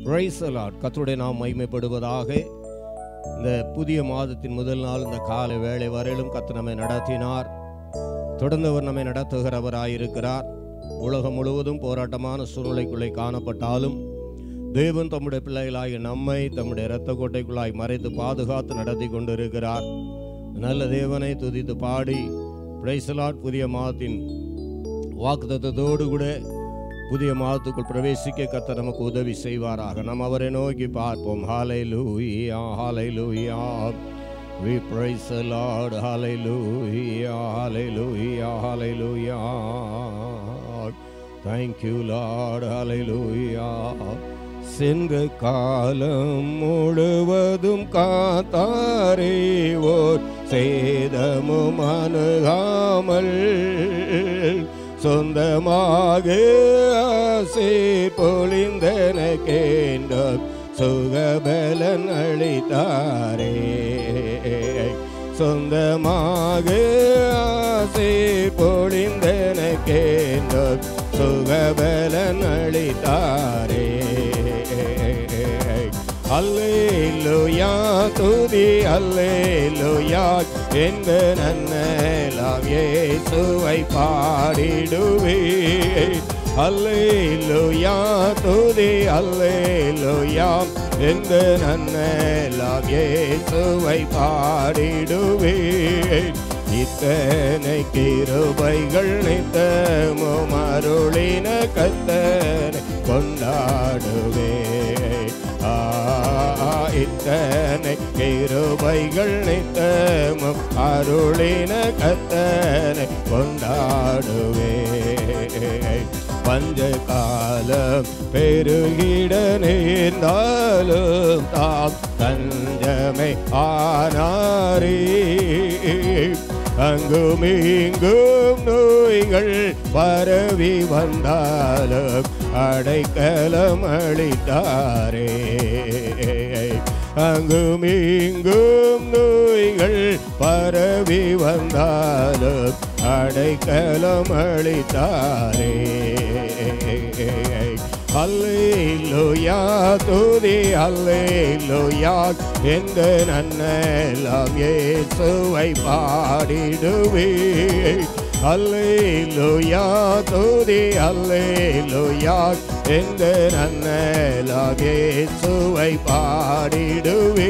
பிரைசலாட் கத்துடைய நாம் மகிமைப்படுவதாக இந்த புதிய மாதத்தின் முதல் நாள் இந்த காலை வேளை வரையிலும் கத்து நம்மை நடத்தினார் தொடர்ந்து அவர் நம்மை நடத்துகிறவராயிருக்கிறார் உலகம் முழுவதும் போராட்டமான சூழ்நிலைக்குள்ளே காணப்பட்டாலும் தேவன் தம்முடைய பிள்ளைகளாகிய நம்மை தம்முடைய இரத்த கோட்டைக்குள்ளாய் மறைத்து பாதுகாத்து நடத்தி கொண்டிருக்கிறார் நல்ல தேவனை துதித்து பாடி பிரைசலாட் புதிய மாதத்தின் வாக்குத்தத்தோடு கூட புதிய மாதத்துக்குள் பிரவேசிக்க கத்த நமக்கு உதவி செய்வாராக நாம் அவரை நோக்கி பார்ப்போம் ஹாலை லூயா ஹாலை லூயா We praise the Lord, hallelujah, hallelujah, hallelujah. Thank you, Lord, hallelujah. சென்ற காலம் முழுவதும் காத்தாரே ஓர் சேதமும் அணுகாமல் சொந்தமாக ஆசை பொழிந்தன கேண்ட சுகபலன் அளித்தாரே சொந்தமாக ஆசை பொழிந்தன கேண்ட சுகபலன் அளித்தாரே அல்லேலுயா துதி அல்லேலுயா என்ற நன்னலாம் இயேசுவை பாடிடுவே அல்லேலுயா துதி அல்லேலுயா என்ற நன்னலாம் இயேசுவை பாடிடுவே இத்தனை கிருபைகள் நித்தமும் அருளின கத்தனை கொண்டாடுவே ஆ, இத்தனை கிருபைகள் நித்தமும் அருளின கத்தனை கொண்டாடுவே பஞ்ச காலம் பெருகிட நேர்ந்தாலும் தாம் தஞ்சமை ஆனாரே அங்கும் இங்கும் நோய்கள் பரவி வந்தாலும் அடைக்கலம் அளித்தாரே அங்கும் இங்கும் நோய்கள் பரவி வந்தாலும் அடைக்கலம் அளித்தாரே அல்லேலூயா துதி அல்லேலூயா என்ற நன்னெல்லாம் இயேசுவை பாடிடுவே அல்லேலூயா துதி அல்லேலூயா என்ற நன்னெல்லாம் இயேசுவை பாடிடுவே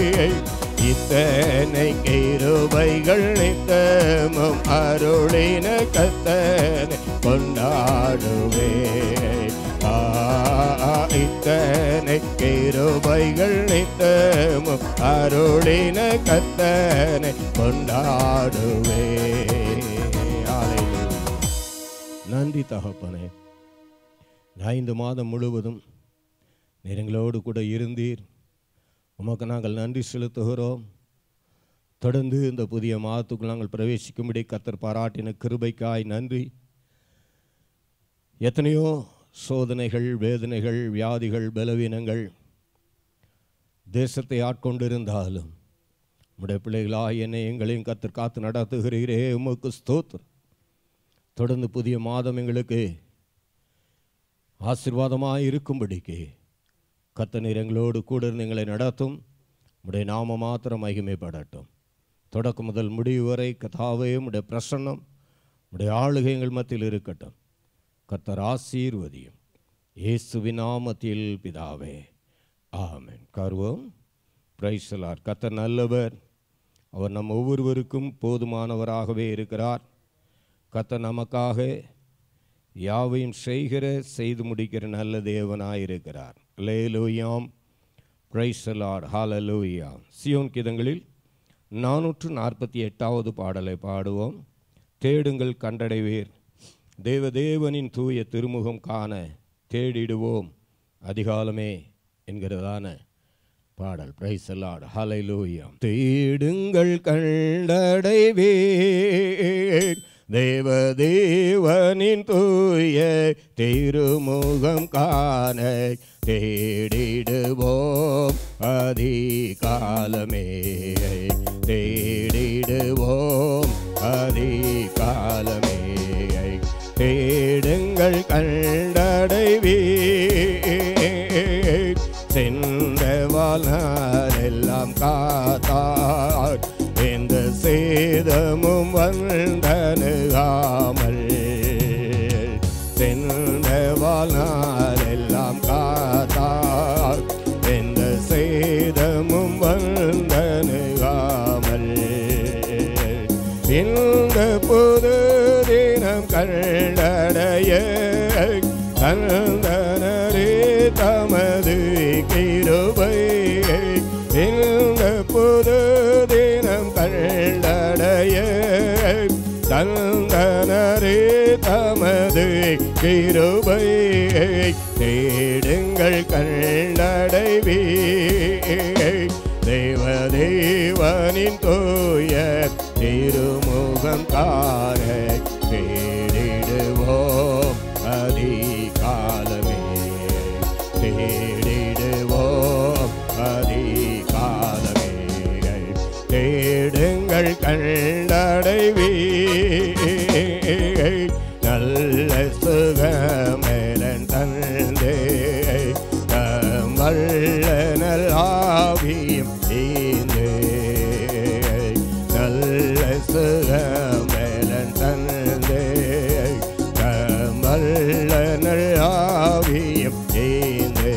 இத்தனை கிருபைகள் நித்தமும் அருளின கத்தனை கொண்டாடுவே ஆ, இத்தனை கிருபைகள் நித்தமும் அருளின கத்தனை கொண்டாடுவே ஹalleluya. நன்றி தகப்பனே ஐந்து மாதம் முழுவதும் நீர் எங்களோடு கூட இருந்தீர் உமக்கு நாங்கள் நன்றி செலுத்துகிறோம் தொடர்ந்து இந்த புதிய மாதத்துக்குள் நாங்கள் பிரவேசிக்கும்படி கத்தர் பாராட்டின கிருபைக்காய் நன்றி எத்தனையோ சோதனைகள் வேதனைகள் வியாதிகள் பலவீனங்கள் தேசத்தை ஆட்கொண்டிருந்தாலும் உம்முடைய பிள்ளைகளாக என்னை எங்களையும் கத்தர் காத்து நடத்துகிறீரே உமக்கு ஸ்தோத்திரம் தொடர்ந்து புதிய மாதம் எங்களுக்கு ஆசீர்வாதமாக இருக்கும்படிக்கு கத்தனீர் எங்களோடு கூட இருந்து எங்களை நடத்தும் உடைய நாம மாத்திரம் மகிமைப்படட்டும் தொடக்கம் முதல் முடிவு வரை கதாவே உடைய பிரசன்னம் உடைய ஆளுகை எங்கள் மத்தியில் இருக்கட்டும் கத்தர் ஆசீர்வதியும் இயேசுவின் நாமத்தில் பிதாவே ஆமென் கருவோம் பிரைசலார் கத்தர் நல்லவர் அவர் நம் ஒவ்வொருவருக்கும் போதுமானவராகவே இருக்கிறார் கத்தர் நமக்காக யாவையும் செய்கிற செய்து முடிக்கிற நல்ல தேவனாயிருக்கிறார் லேலூயாம் பிரைசலார் ஹாலலூயா சியோன் கிதங்களில் நானூற்று நாற்பத்தி எட்டாவது பாடலை பாடுவோம் தேடுங்கள் கண்டடைவீர் தேவதேவனின் தூய திருமுகம் காண தேடிடுவோம் அதிகாலமே என்கிறதான பாடல் பிரைசலாட் ஹalleluya தேடுங்கள் கண்டடைவீர் தேவதேவனின் தூய திருமுகம் காண தேடிடுவோம் அதிகாலமே தேடிடுவோம் அதிகாலமே தேடுங்கள் கண்டடைவீர் சென்றவாள் எல்லாம் காத்தார் எந்த சேதமும் வந்தனுகாமல் சென்றவாள் எல்லாம் காத்தார் எந்த சேதமும் வந்தனுகாமல் இந்த புது தினம் கண்டடைய கந்தனரே தமது கிருபை இந்த புது தினம் கண்டடைய தந்தனரே தமது கிருபை தேடுங்கள் கண்டடைவே தேவதேவனின் தூய திருமுகம் கார தேடிடுவோம் அதிகாலமே தேடிடுவோம் அதிகாலமே தேடுங்கள் கண்டடைவே நல்ல சுகமேலன் தந்தே வல்ல நல்லாவியும் ஈந்து நல்ல சுகமேலன் தந்தே வல்ல நல்லாவியும் ஈந்து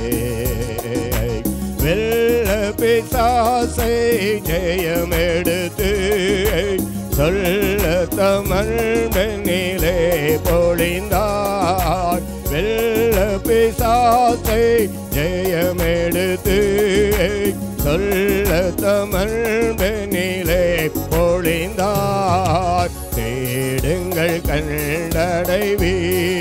வெள்ள பிசாசை ஜெயமெடுத்து சொல்ல தமிழ் பெண்ணிலே பொழிந்தார் வெள்ள பிசாசை ஜெயமெடுத்து சொல்ல தமிழ் பெண்ணிலே பொழிந்தார் தேடுங்கள் கண்டடைவே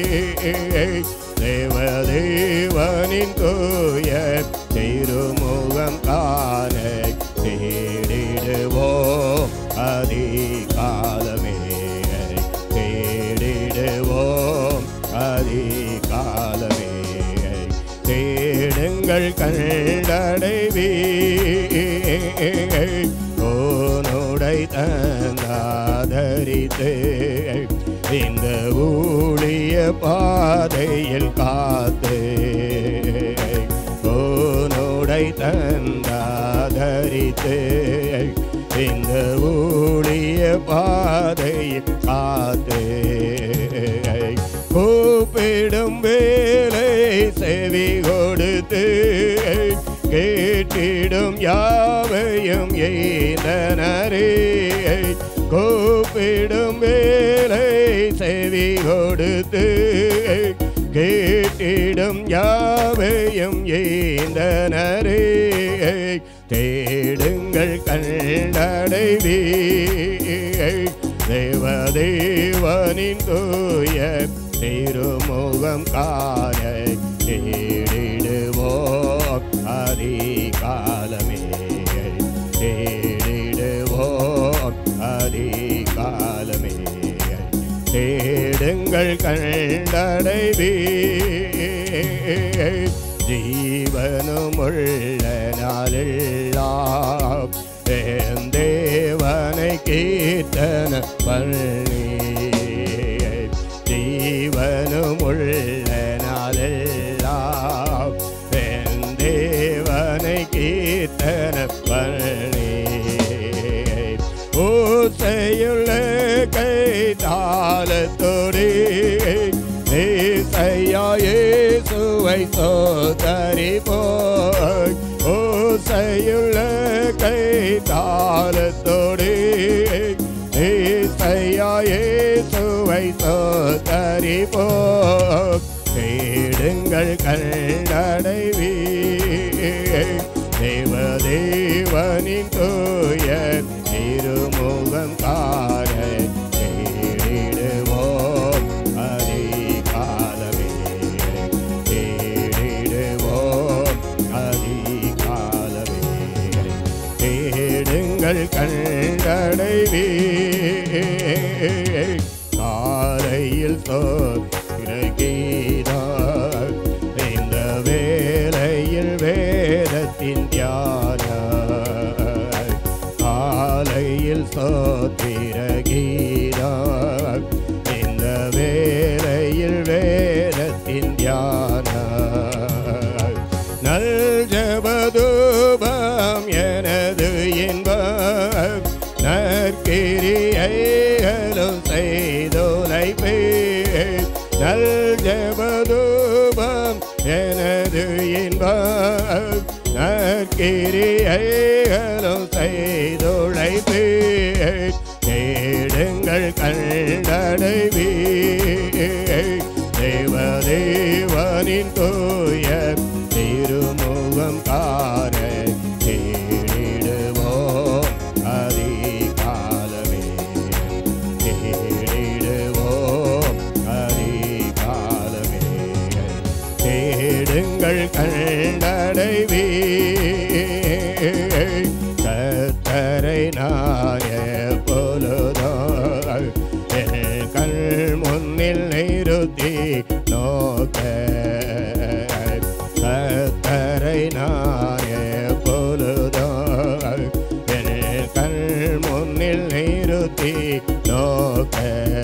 தேவதேவனின் தூய திருமுகம் காண தேடிடுவோம் அதிகாலமே தேடிடுவோம் அதிகாலமே தேடுங்கள் கண்டடைவே கோனுடை தந்தாதரித்து இந்த ஊழிய பாதையில் காத்து கோனுடை தந்தாதரித்து இந்த ஊழிய பாதையில் காத்து கூப்பிடும் வேலை செவி கொடுத்து கேட்டிடும் யாவையும் எய்தனரே கூப்பிடும் வேலை செவி கொடுத்து கேட்டிடும் யாவையும் எய்தனரே தேடுங்கள் கண்டடைவே தேவதேவனின் தூய திருமுகம் காண தேடிடுவோம் அதிகாலமே தேடிடுவோம் அதிகாலமே தேடுங்கள் கண்டடைவே ஜீவனுமுள்ள நாளெல்லாம் என் தேவனை கீர்த்தன பண்ணி ஜீவனுமுள்ள நாளெல்லாம் என் தேவனை கீர்த்தன பண்ணி ஓசையுள்ள கை தாளத்தோடு நேசையாயேசுவை சோதரி போய் ஓசையுள்ள கை தாளத்தோடு நேசையாயேசுவை சோதரி போய் தேடுங்கள் கண்டடைவே தேவதேவனின் தூய திருமுகம் காண தேடிடுவோம் அதிகாலமே தேடிடுவோம் அதிகாலமே தேடுங்கள் கண்டடைவே காலையில் சோகிறகீதார் இந்த வேலையில் வேதத்தின் தியான காலையில் சோத்திரகீதார் இந்த வேலையில் வேதத்தின் தியான நல்ல ஜபதூபம் எனது இன்பம் நற்கிரியைகளும் செய்தோலைப்பே நல் ஜபதூபம் எனது இன்பம் நற்கிரியைகளும் செய்தோழைப்பே தேடுங்கள் கண்டடைவே தேவதேவனின் தூய திருமுகம் கார தேடிடுவோம் அதிகாலமே தேடிடுவோம் அதிகாலமே தேடுங்கள் கண்டடைவே கத்தரை நாய பொழுதால் என் கண் முன்னில் நிறுத்தி நோக்க கத்தரை நாய பொழுதால் என் கண் முன்னில் நிறுத்தி நோக்க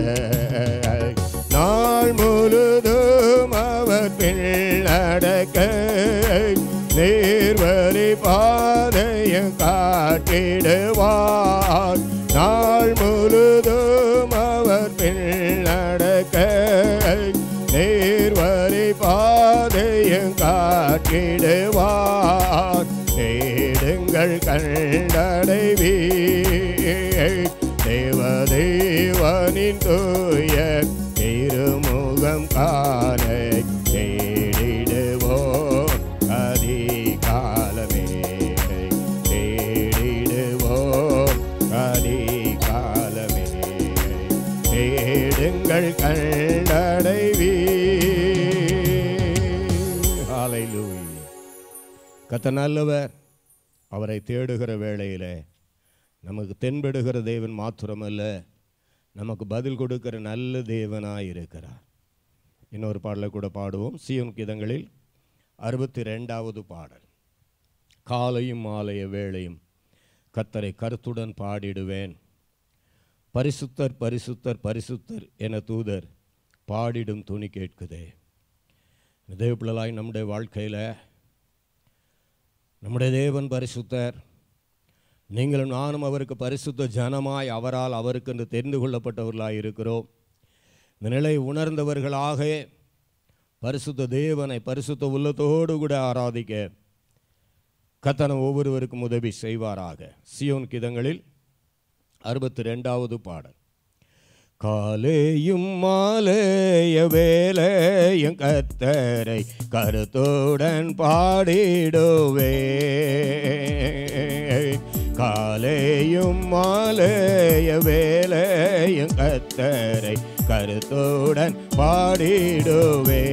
நாள் முழுதும் அவர் பின்னடக்க நேர்வழி பாதையும் காட்டிடுவார் நாள் முழுதும் அவர் பின்னடக்க நேர்வழி பாதையும் காட்டிடுவார் தேடுங்கள் கண்டடைவே தேவதேவனின் தூய திருமுகம் காண தேடிடுவோம் அதிகாலமே தேடிடுவோம் அதிகாலமே தேடுங்கள் கண்டடைவே ஹalleluya கத்த நல்லவர் அவரை தேடுகிற வேளையிலே நமக்கு தென்படுகிற தேவன் மாத்திரமல்ல நமக்கு பதில் கொடுக்கிற நல்ல தேவனாய் இருக்கிறார் இன்னொரு பாடலை கூட பாடுவோம் சியோன் கீதங்களில் அறுபத்தி ரெண்டாவது பாடல் காலையும் மாலைய வேளையும் கத்தரை கருத்துடன் பாடிடுவேன் பரிசுத்தர் பரிசுத்தர் பரிசுத்தர் என தூதர் பாடிடும் துணி கேட்குதே தேவப்பிள்ளலாய் நம்முடைய வாழ்க்கையில் நம்முடைய தேவன் பரிசுத்தர் நீங்களும் நானும் அவருக்கு பரிசுத்த ஜனமாய் அவரால் அவருக்கென்று தெரிந்து கொள்ளப்பட்டவர்களாய் இருக்கிறோம் இந்த நிலை உணர்ந்தவர்களாக பரிசுத்த தேவனை பரிசுத்த உள்ளத்தோடு கூட ஆராதிக்க கத்தனம் ஒவ்வொருவருக்கும் உதவி செய்வாராக சியோன் கிதங்களில் அறுபத்தி ரெண்டாவது பாடல் காலேயும் மாலேய வேலையும் கத்தரை கருத்துடன் பாடிடுவே காலேயும் மாலேய வேலையும் கத்தரை கருத்துடன் பாடிடுவே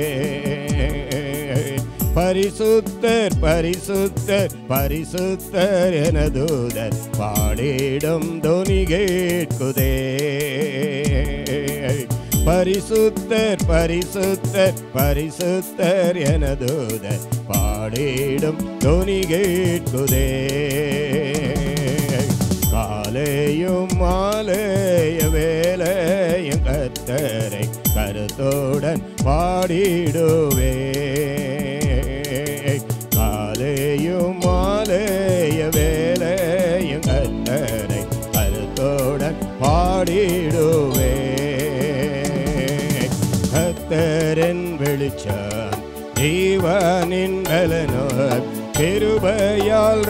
பரிசுத்தர் பரிசுத்தர் பரிசுத்தர் என தூதர் பாடிடும் துணி கேட்குதே பரிசுத்தர் பரிசுத்தர் பரிசுத்தர் என தூதர் பாடிடும் துணி கேட்குதே காலையும் மாலைய வேலையும் கத்தரை கருத்துடன் பாடிடுவே காலையும் மாலைய வேலையும் கத்தரை கருத்துடன் பாடிடுவே கத்தரின் வெளிச்சம் ஜீவனின் பலனோர் கிருபையால்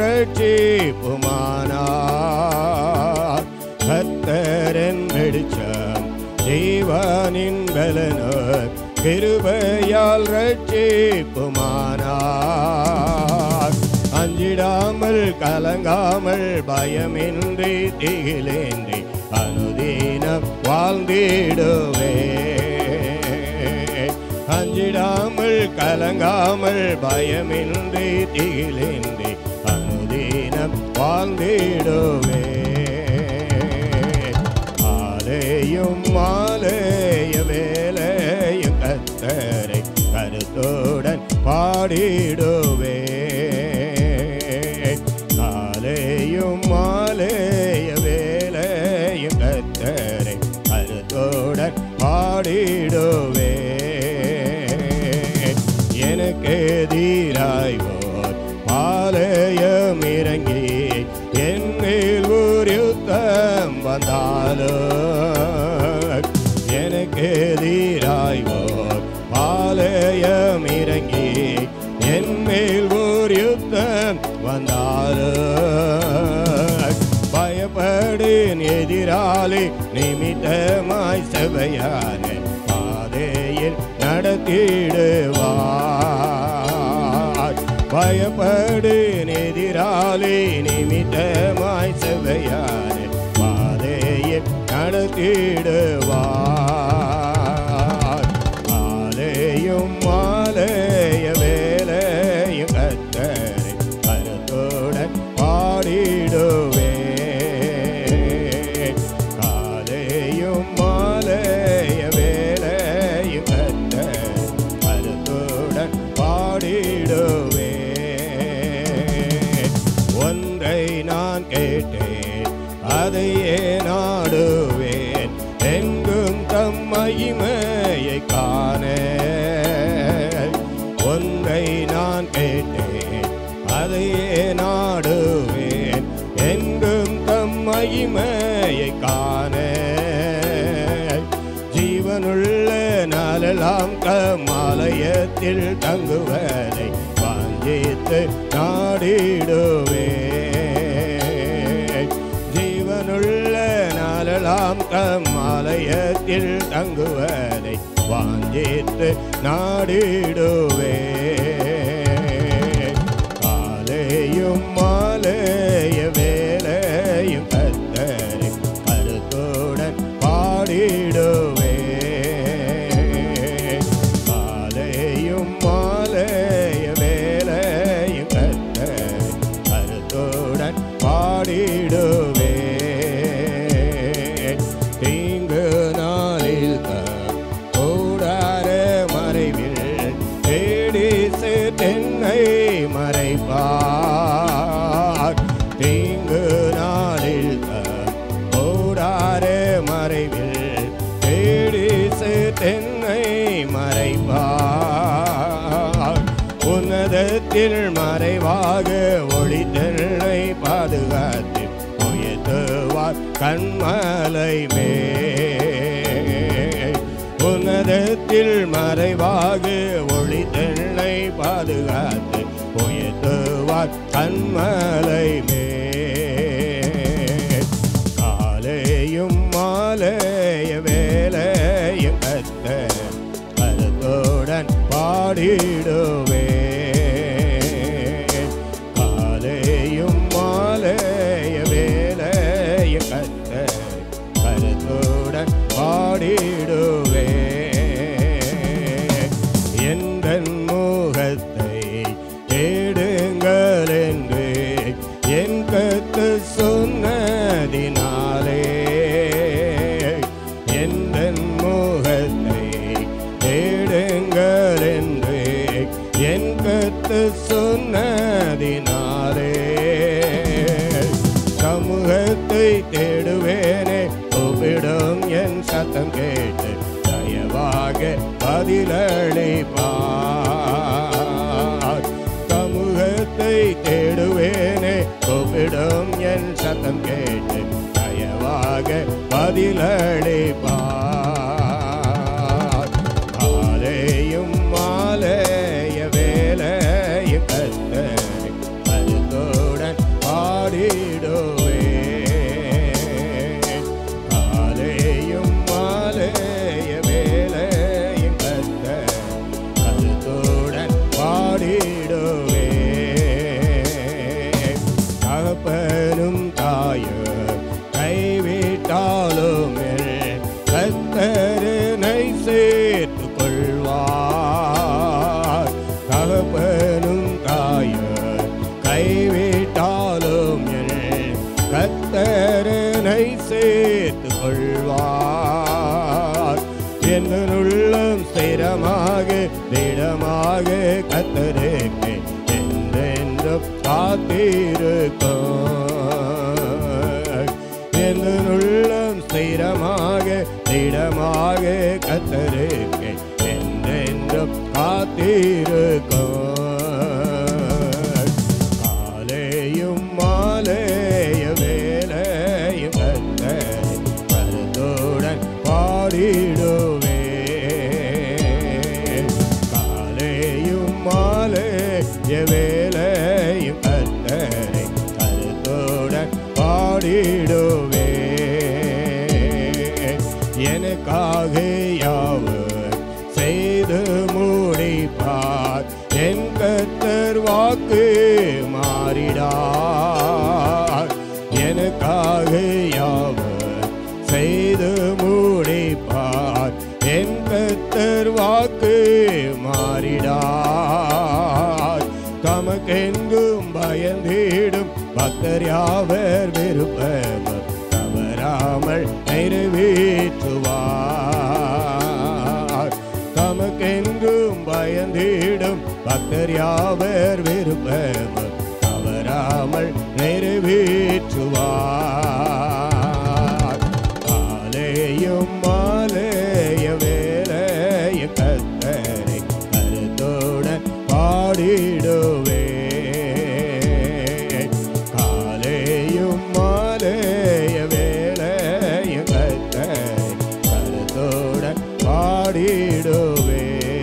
ரட்சிப்புமானார் கத்தரின் வெளிச்சம் ஜீவனின் பலனோர் கிருபையால் ரட்சிப்புமானார் அஞ்சிடாமல் கலங்காமல் பயமின்றி திகிலேந்தி அனுதீனம் வாழ்ந்திடுவே அஞ்சிடாமல் கலங்காமல் பயமின்றி திகிலேந்தி அனுதீனம் வாழ்ந்திடுவே ஆலையும் மாலைய வேலையும் கத்தரை கருத்துடன் பாடிடுவே காலையும் மாலைய வேலையும் கத்தரை கருத்துடன் பாடிடுவே எனக்கு எதிராய் ஓர் மேல் ஓர் யுத்தம் வந்தாலும் பயப்படேன் எதிராளி நிமித்தமாய் சபையான பாதையில் நடத்திடுவார் பயப்படேன் எதிராளி நிமித்தமாய் சபையான பாதையில் நடத்திடுவார் மாலையும் மாலைய வேலையும் கத்தரை கருத்துடன் பாடிடுவே காலையும் மாலைய வேலையும் கத்தரை கருத்துடன் பாடிடுவே ஒன்றை நான் கேட்டேன் அதையே நாடுவேன் எங்கும் தம் மகிமையை காண ஒன்றை நான் கேட்டேன் அதையே நாடுவேன் எங்கும் தம் மகிமையை காண ஜீவனுள்ள நாளெல்லாம் கமாலயத்தில் தங்குவதை வாஞ்சித்து நாடிடுவே ஜீவனுள்ள நாளெல்லாம் கமாலயத்தில் தங்குவதை வாஞ்சித்து நாடிடுவே காலையும் மாலைய வேலையும் கத்தரை கருத்துடன் பாடிடுவே காலையும் மாலைய வேலையும் கத்தரை கருத்துடன் பாடிடுவே தீங்கு நாளில் கூடார மறைவில் தேடிசு தென்னை மறைப்பார் தீங்கு நாளில் கூடார மறைவில் தேடிசு தென்னை மறைப்பார் உன்னதத்தில் மறைவாக ஒளி தென்னை பாதுகாத்து உயர்த்துவார் கண்மலை மேல் உன்னதத்தில் மறைவாக ஒளி தென்னை பாதுகாத்து உயர்த்துவார் கண்மலை மேல் காலையும் மாலைய வேலையும் கத்த கருத்துடன் பாடிடுவே காலையும் மாலைய வேலையும் கத்த கருத்துடன் பாடிடுவே எந்த முகத்தை தேடுங்கள் என்று என் கத்து சொன்னதினாலே எந்த முகத்தை தேடுங்கள் என்று என் கத்து சொன்னதினாலே சமூகத்தை தேடுவேனே கூப்பிடும் என் சத்தம் கேட்டு தயவாக பதிலளிப்பார் சமூகத்தை தேடுவேனே கூப்பிடும் என் சத்தம் கேட்டு தயவாக பதிலளிப்பார் காலையும் மாலைய வேலையும் கத்தரை கருத்துடன் பாடிடுவே காலையும் மாலைய வேலையும் கத்தரை கருத்துடன் பாடிடுவே தகப்பனும் தாயும் கைவிட்டாலும் கத்தரனை சேர்த்து கொள்வார் தகப்பனும் தாயும் கைவிட்டாலும் கத்தரனை சேர்த்து கொள்வார் என்னுள்ளம் ஸ்திரமாக திடமாக கத்தருக்கு என்றென்றும் காத்திருக்கும் என்னுள்ளம் ஸ்திரமாக திடமாக கத்தருக்கு என்றென்றும் காத்திருக்கும் காலையும் மாலைய வேலையும் கத்தரை கருத்துடன் பாடிடுவே காலையும் மாலைய வேலையும் கத்தரை கருத்துடன் பாடிடுவே எனக்காக யாவர் செய்து முடிப்பார் என் கத்தர் வாக்கு மாறிடார் எனக்காக யாவர் செய்து முடிப்பார் என் கத்தர் வாக்கு மாறிடார் தமக்கெங்கும் பயந்திடும் பக்தர் யாவர் விருப்பம் தவறாமல் நிறைவேற்றுவார் தமக்கெங்கும் பயந்திடும் பக்தர் யாவர் விருப்பம் தவறாமல் நிறைவேற்றுவார் காலையும் மாலைய வேலைய கத்தரை கருத்துடன் பாடிடுவே காலையும் மாலைய வேலைய கத்தரை கருத்துடன் பாடிடுவே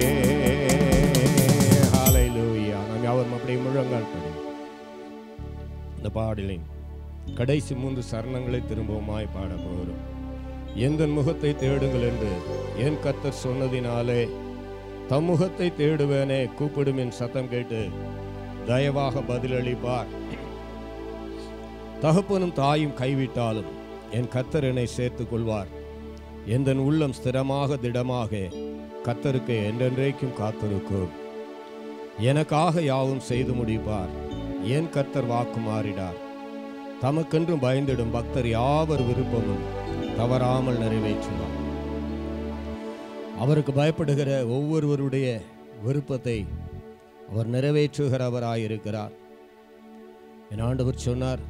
ஹalleluya நாம் யாவரும் அப்படியே முழங்கால் படி இந்த பாடலின் கடைசி மூன்று சரணங்களை திரும்பவுமாய் பாட போகிறோம் எந்த முகத்தை தேடுங்கள் என்று என் கத்தர் சொன்னதினாலே தம் முகத்தை தேடுவேனே கூப்பிடும் என் சத்தம் கேட்டு தயவாக பதிலளிப்பார் தகப்பனும் தாயும் கைவிட்டாலும் என் கத்தர் என்னை சேர்த்துக் கொள்வார் எந்த உள்ளம் ஸ்திரமாக திடமாக கத்தருக்கு என்றென்றைக்கும் காத்திருக்கும் எனக்காக யாவும் செய்து முடிப்பார் என் கர்த்தர் வாக்கு மாறிடார் தமக்கென்றும் பயந்திடும் பக்தர் யாவர் விருப்பமும் தவறாமல் நிறைவேற்றுவார் அவருக்கு பயப்படுகிற ஒவ்வொருவருடைய விருப்பத்தை அவர் நிறைவேற்றுகிறவராயிருக்கிறார் என் ஆண்டவர் சொன்னார்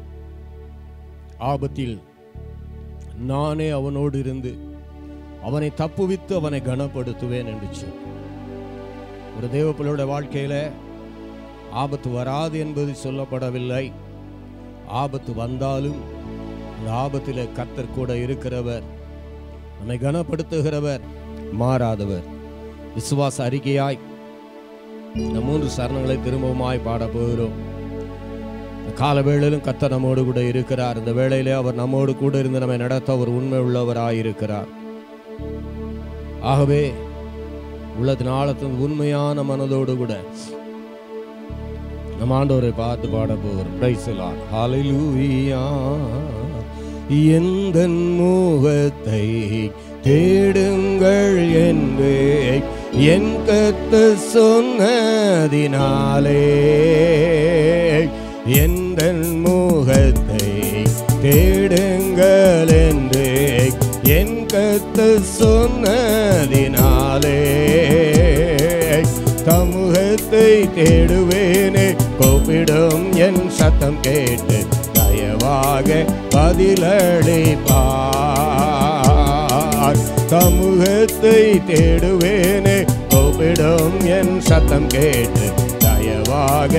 ஆபத்தில் நானே அவனோடு இருந்து அவனை தப்புவித்து அவனை கனப்படுத்துவேன் என்று சொன்னார் ஒரு தேவப்பிள்ளையோட வாழ்க்கையில ஆபத்து வராது என்பது சொல்லப்படவில்லை ஆபத்து வந்தாலும் அந்த ஆபத்தில் கத்தர் கூட இருக்கிறவர் நம்மை கனப்படுத்துகிறவர் மாறாதவர் விசுவாச அறிக்கையாய் இந்த மூன்று சரணங்களை திரும்பவுமாய் பாட போகிறோம் இந்த கால வேளையிலும் கத்தர் நம்மோடு கூட இருக்கிறார் இந்த வேளையிலே அவர் நம்மோடு கூட இருந்து நம்மை நடத்த அவர் உண்மை உள்ளவராய் இருக்கிறார் ஆகவே உள்ளத்தின் உண்மையான மனதோடு கூட நம்ம ஆண்டவரை பார்த்து பாட போகிறோம் பிரைசலார் ஹalleluya எந்த முகத்தை தேடுங்கள் என்று என் கத்து சொன்னதினாலே எந்த முகத்தை தேடுங்கள் என்று என் கத்து சொன்னதினாலே தமுகத்தை தேடுவேனே கூப்பிடும் என் சத்தம் கேட்டு தயவாக பதிலளிப்பார் சமூகத்தை தேடுவேனே கூப்பிடும் என் சத்தம் கேட்டு தயவாக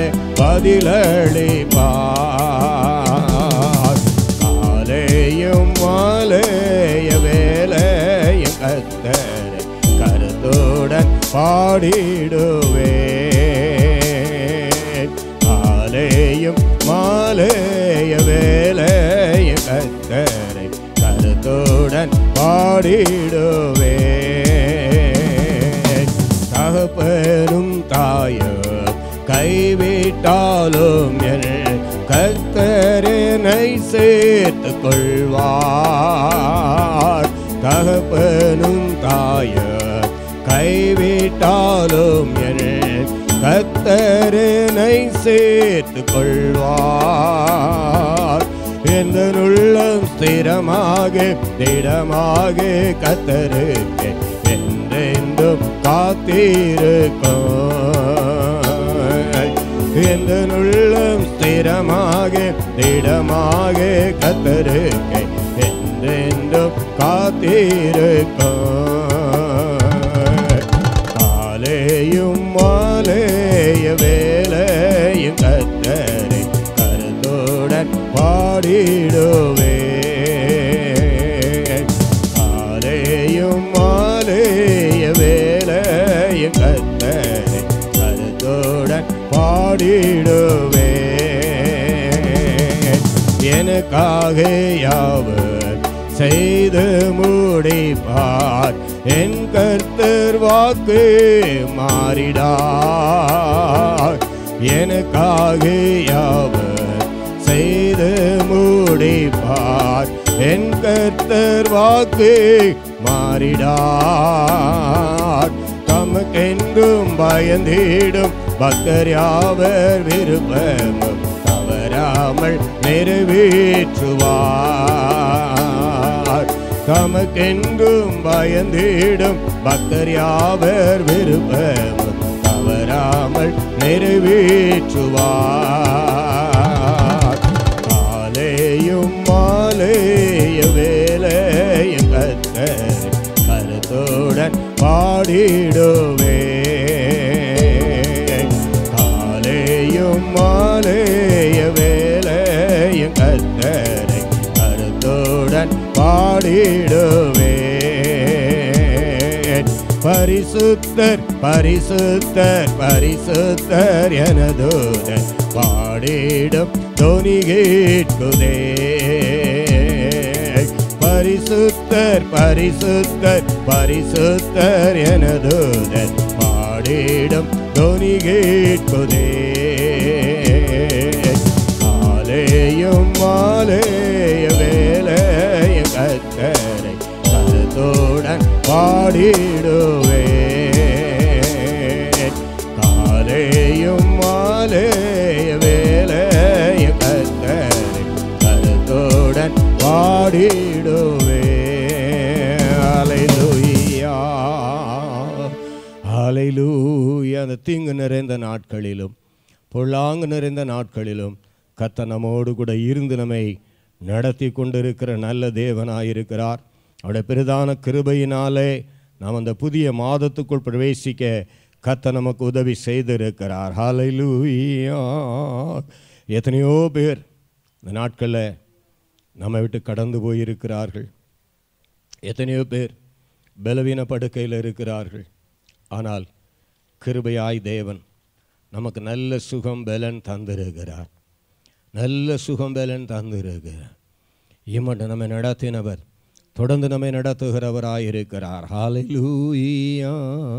பதிலளிப்பார் காலையும் மாலைய வேலையும் கத்தரை கருத்துடன் பாடிடுவே காலையும் மாலைய வேலையும் கத்தரை கருத்துடன் பாடிடுவே தகப்பனும் தாயும் கைவிட்டாலும் என் கத்தரனை சேர்த்து கொள்வார் தகப்பனும் தாயும் கைவிட்டாலும் என் கத்தரனை சேர்த்து கொள்வார் எந்த உள்ளம் ஸ்திரமாக திடமாக கத்தருக்கு என்றென்றும் காத்திருக்கும் எந்த உள்ளம் ஸ்திரமாக திடமாக கத்தருக்கு என்றென்றும் காத்திருக்கும் காலையும் மாலைய வேலையும் கத்தரை கருத்துடன் பாடிடுவே காலையும் மாலைய வேலையும் கத்தரை கருத்துடன் பாடிடுவே பாடிடுவே எனக்காக யாவர் செய்து முடிப்பார் என் கர்த்தர் வாக்கு மாறிடார் எனக்காக யாவர் செய்து முடிப்பார் என் கர்த்தர் வாக்கு மாறிடார் தமக்கென்றும் பயந்திடும் பக்தர் யாவர் விருப்பமும் தவறாமல் நிறைவேற்றுவார் தமக்கென்றும் பயந்திடும் பக்தர் யாவர் விருப்பமும் தவறாமல் நிறைவேற்றுவார் காலையும் மாலைய வேலையும் கத்தர் கருத்துடன் பாடிடுவே காலையும் மாலைய வேலையும் கத்தரை கருத்துடன் பாடிடுவே பரிசுத்தர் பரிசுத்தர் பரிசுத்தர் எனதூதன் பாடிடும் தொனி கேட்குதே பரிசுத்தர் பரிசுத்தர் பரிசுத்தர் எனதூதன் பாடிடும் தொனி கேட்குதே காலையும் மாலைய வேலையும் கத்தரை கருத்துடன் பாடிடுவே காலையும் மாலைய வேலையும் கத்தரை கருத்துடன் பாடிடுவே அலைலுயா அலைலூயா அந்த தீங்கு நிறைந்த நாட்களிலும் பொல்லாங்கு நிறைந்த நாட்களிலும் கத்த நம்மோடு கூட இருந்து நம்மை நடத்தி கொண்டிருக்கிற நல்ல தேவனாயிருக்கிறார் அவருடைய பிரதான கிருபையினாலே நாம் அந்த புதிய மாதத்துக்குள் பிரவேசிக்க கத்த நமக்கு உதவி செய்திருக்கிறார் ஹalleluya எத்தனையோ பேர் இந்த நாட்களில் நம்மை விட்டு கடந்து போயிருக்கிறார்கள் எத்தனையோ பேர் பலவீன படுக்கையில் இருக்கிறார்கள் ஆனால் கிருபையாய் தேவன் நமக்கு நல்ல சுகம் பலன் தந்திருக்கிறார் நல்ல சுகம் பலன் தந்திருக்கிறார் இம்மட்டும் நம்மை நடத்தினவர் தொடர்ந்து நம்மை நடத்துகிறவராயிருக்கிறார் ஹalleluya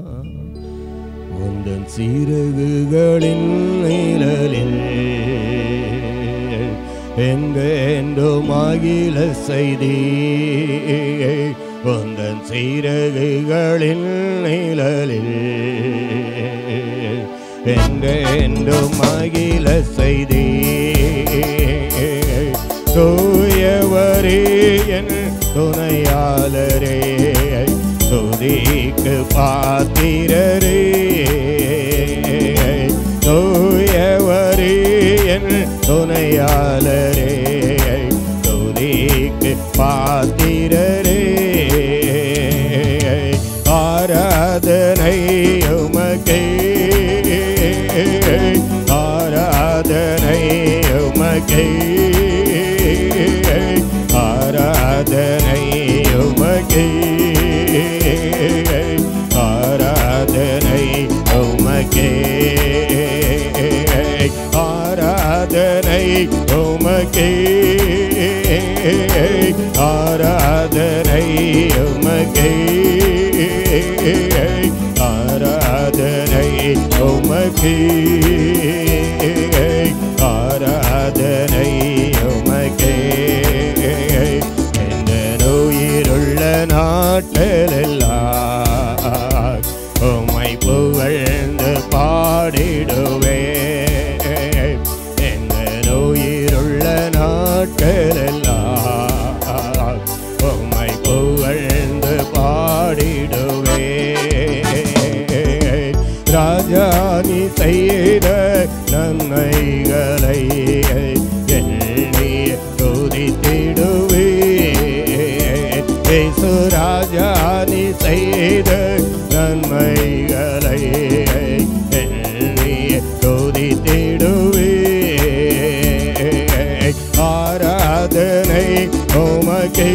உந்தன் சீரகுகளின் நிழலில் எங்கெண்டோ மகிழ செய்தி உந்தன் சீரகுகளின் நிழலில் எங்கெண்டோ மகிழ செய்தி தூயவரே என் துணையாளரே துதிக்கு பாத்திரரே தூயவரே என் துணையாளரே துதிக்கு பாத்திரரே ஆராதனை உமக்கே ஆராதனை உமக்கே ஆராதனை உமக்கே ஆராதனை உமக்கே ஆராதனை உமக்கே ஆராதனை உமக்கே ஆராதனை உமக்கே ஆராதனை உமக்கே எந்த நோயிருள்ள நாட்டிலெல்லாம் உம்மை புகழ்ந்து பாடிடுவே எந்த நோயிருள்ள நாட்களெல்லாம் உம்மை புகழ்ந்து பாடிடுவே ராஜானி செய்த நன்மைகளை எண்ணி துதித்திடுவே இயேசு ராஜானி செய்த நன்மைகளை எண்ணி துதித்திடுவே ஆராதனை உமக்கே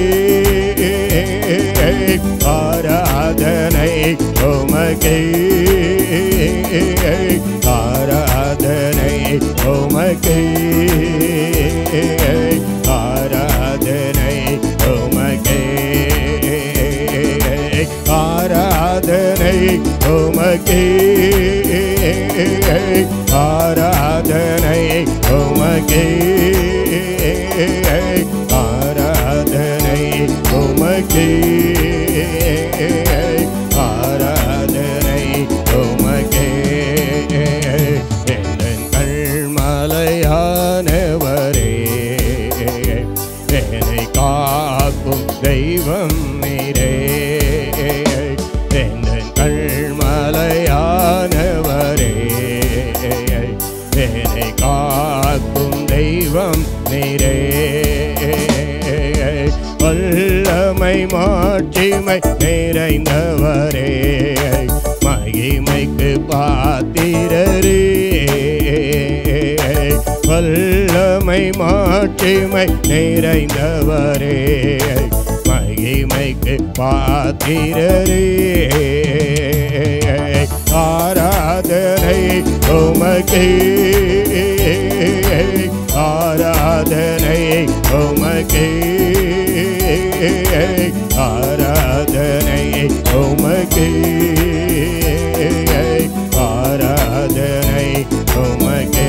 ஆராதனை உமக்கே ஆராதனை உமக்கே ஆராதனை உமக்கே ஆராதனை உமக்கே ஆராதனை உமக்கே ஆராதனை உமக்கே ஆராதனை உமக்கே எங்கள் மலையானவரே என்னை காக்கும் தெய்வம் நீரே எங்கள் மலையானவரே என்னை காக்கும் தெய்வம் நீரே வல்லமை மாட்சிமை நிறைந்தவரே மகிமைக்கு பாத்திரரே வல்லமை மாட்சிமை நிறைந்தவரே மகிமைக்கு பாத்திரரே ஆராதனை உமக்கே ஆராதனை உமக்கே ஆராதனை உமக்கே ஆராதனை உமக்கே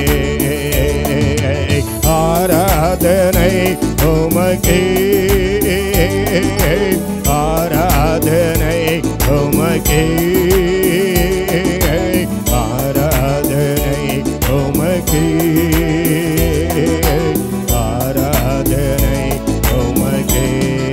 ஆராதனை உமக்கே ஆராதனை உமக்கே ஆராதனை உமக்கே ஆராதனை உமக்கே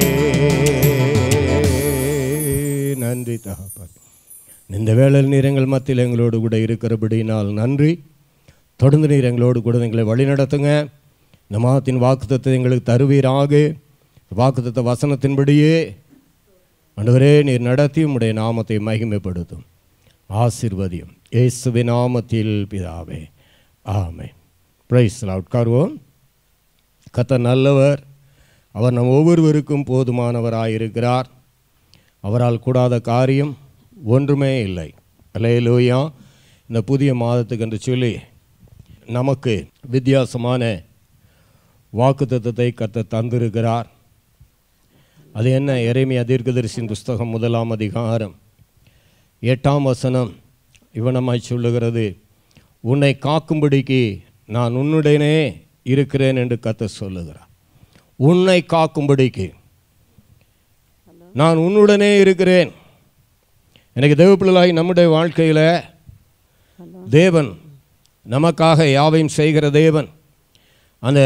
நன்றி தகப்பன் இந்த வேளையில் நீர் எங்கள் மத்தியில் எங்களோடு கூட இருக்கிறபடினால் நன்றி தொடர்ந்து நீர் எங்களோடு கூட எங்களை வழிநடத்துங்க இந்த மாதத்தின் வாக்குத்தத்தை எங்களுக்கு தருவீராக வாக்குத்தத்த வசனத்தின்படியே ஆண்டவரே நீர் நடத்தி உம்முடைய நாமத்தை மகிமைப்படுத்தும் ஆசிர்வதியும் இயேசுவின் நாமத்தில் பிதாவே ஆமே பிரைஸ் உட்காருவோம் கத்த நல்லவர் அவர் நம் ஒவ்வொருவருக்கும் போதுமானவராயிருக்கிறார் அவரால் கூடாத காரியம் ஒன்றுமே இல்லை அல்லையிலூயா இந்த புதிய மாதத்துக்கு என்று சொல்லி நமக்கு வித்தியாசமான வாக்குத்தத்தத்தை கத்த தந்திருக்கிறார் அது என்ன எரேமியா தீர்க்கதரிசியின் புஸ்தகம் முதலாம் அதிகாரம் எட்டாம் வசனம் இவனமாய் சொல்லுகிறது உன்னை காக்கும்படிக்கு நான் உன்னுடனே இருக்கிறேன் என்று கத்த சொல்லுகிறார் உன்னை காக்கும்படிக்கு நான் உன்னுடனே இருக்கிறேன் எனக்கு தேவப்பிள்ளாய் நம்முடைய வாழ்க்கையில் தேவன் நமக்காக யாவையும் செய்கிற தேவன் அந்த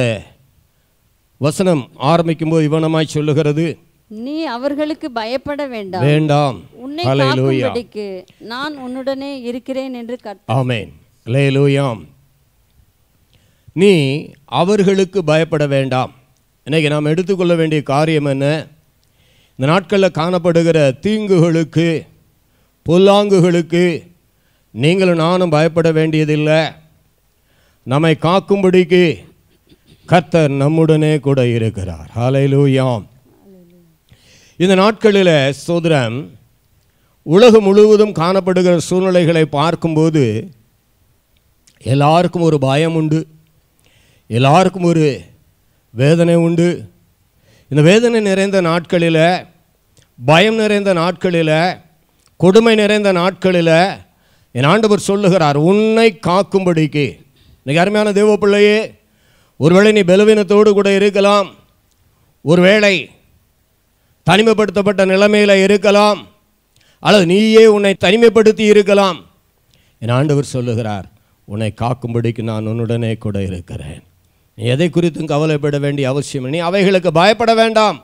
வசனம் ஆரம்பிக்கும்போது இவனமாய் சொல்லுகிறது நீ அவர்களுக்கு பயப்பட வேண்டாம் வேண்டாம் உன்னை ஹalleluya காக்கும்படிக்கு நான் உன்னுடனே இருக்கிறேன் என்று கர்த்த ஆமென் லேலூயாம் நீ அவர்களுக்கு பயப்பட வேண்டாம் இன்னைக்கு நாம் எடுத்துக்கொள்ள வேண்டிய காரியம் என்ன இந்த நாட்களில் காணப்படுகிற தீங்குகளுக்கு பொல்லாங்குகளுக்கு நீங்களும் நானும் பயப்பட வேண்டியதில்லை நம்மை காக்கும்படிக்கு கர்த்தர் நம்முடனே கூட இருக்கிறார் ஹalleluyaம் இந்த நாட்களில் சோதரம் உலகம் முழுவதும் காணப்படுகிற சூழ்நிலைகளை பார்க்கும்போது எல்லாருக்கும் ஒரு பயம் உண்டு எல்லாருக்கும் ஒரு வேதனை உண்டு இந்த வேதனை நிறைந்த நாட்களில் பயம் நிறைந்த நாட்களில் கொடுமை நிறைந்த நாட்களில் என் ஆண்டவர் சொல்லுகிறார் உன்னை காக்கும்படிக்கு இன்னைக்கு அருமையான தேவ பிள்ளையே ஒருவேளை நீ பலவீனத்தோடு கூட இருக்கலாம் ஒருவேளை தனிமைப்படுத்தப்பட்ட நிலைமையில் இருக்கலாம் அல்லது நீயே உன்னை தனிமைப்படுத்தி இருக்கலாம் என் ஆண்டவர் சொல்லுகிறார் உன்னை காக்கும்படிக்கு நான் உன்னுடனே கூட இருக்கிறேன் நீ எதை குறித்தும் கவலைப்பட வேண்டிய அவசியம் இல்லை. நீ அவைகளுக்கு பயப்பட வேண்டாம்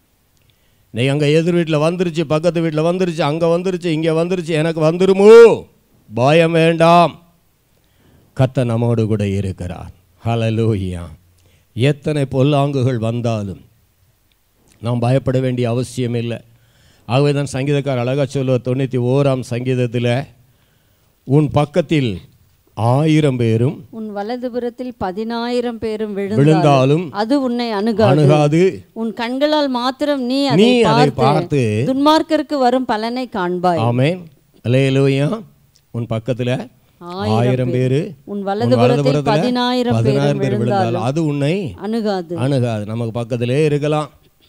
நீ அங்கே எதிர் வீட்டில் வந்துருச்சு பக்கத்து வீட்டில் வந்துருச்சு அங்கே வந்துருச்சு இங்கே வந்துருச்சு எனக்கு வந்துருமோ பயம் வேண்டாம் கத்த நம்மோடு கூட இருக்கிறார் ஹalleluya எத்தனை பொல்லாங்குகள் வந்தாலும் நாம் பயப்பட வேண்டிய அவசியம் இல்லை ஆகவே தான் சங்கீதக்கார் அழகா சொல்லுவார் தொண்ணூற்றி ஓராம் சங்கீதத்தில் உன் பக்கத்தில் ஆயிரம் பேரும் உன் வலதுபுறத்தில் பதினாயிரம் பேரும் விழுந்தாலும் விழுந்தாலும் அது உன்னை அணுகாது அணுகாது உன் கண்களால் மாத்திரம் நீ நீ அதை அதை பார்த்து பார்த்து துன்மார்க்கருக்கு வரும் பலனை காண்பாய் ஆமென் அல்லேலூயா உன் பக்கத்தில் ஆயிரம் பேரு உன் உன் வலதுபுறத்தில் வலதுபுறத்துல பதினாயிரம் பேரும் பதினாயிரம் பேர் விழுந்தாலும் விழுந்தால் அது உன்னை அணுகாது அணுகாது நமக்கு பக்கத்திலே இருக்கலாம்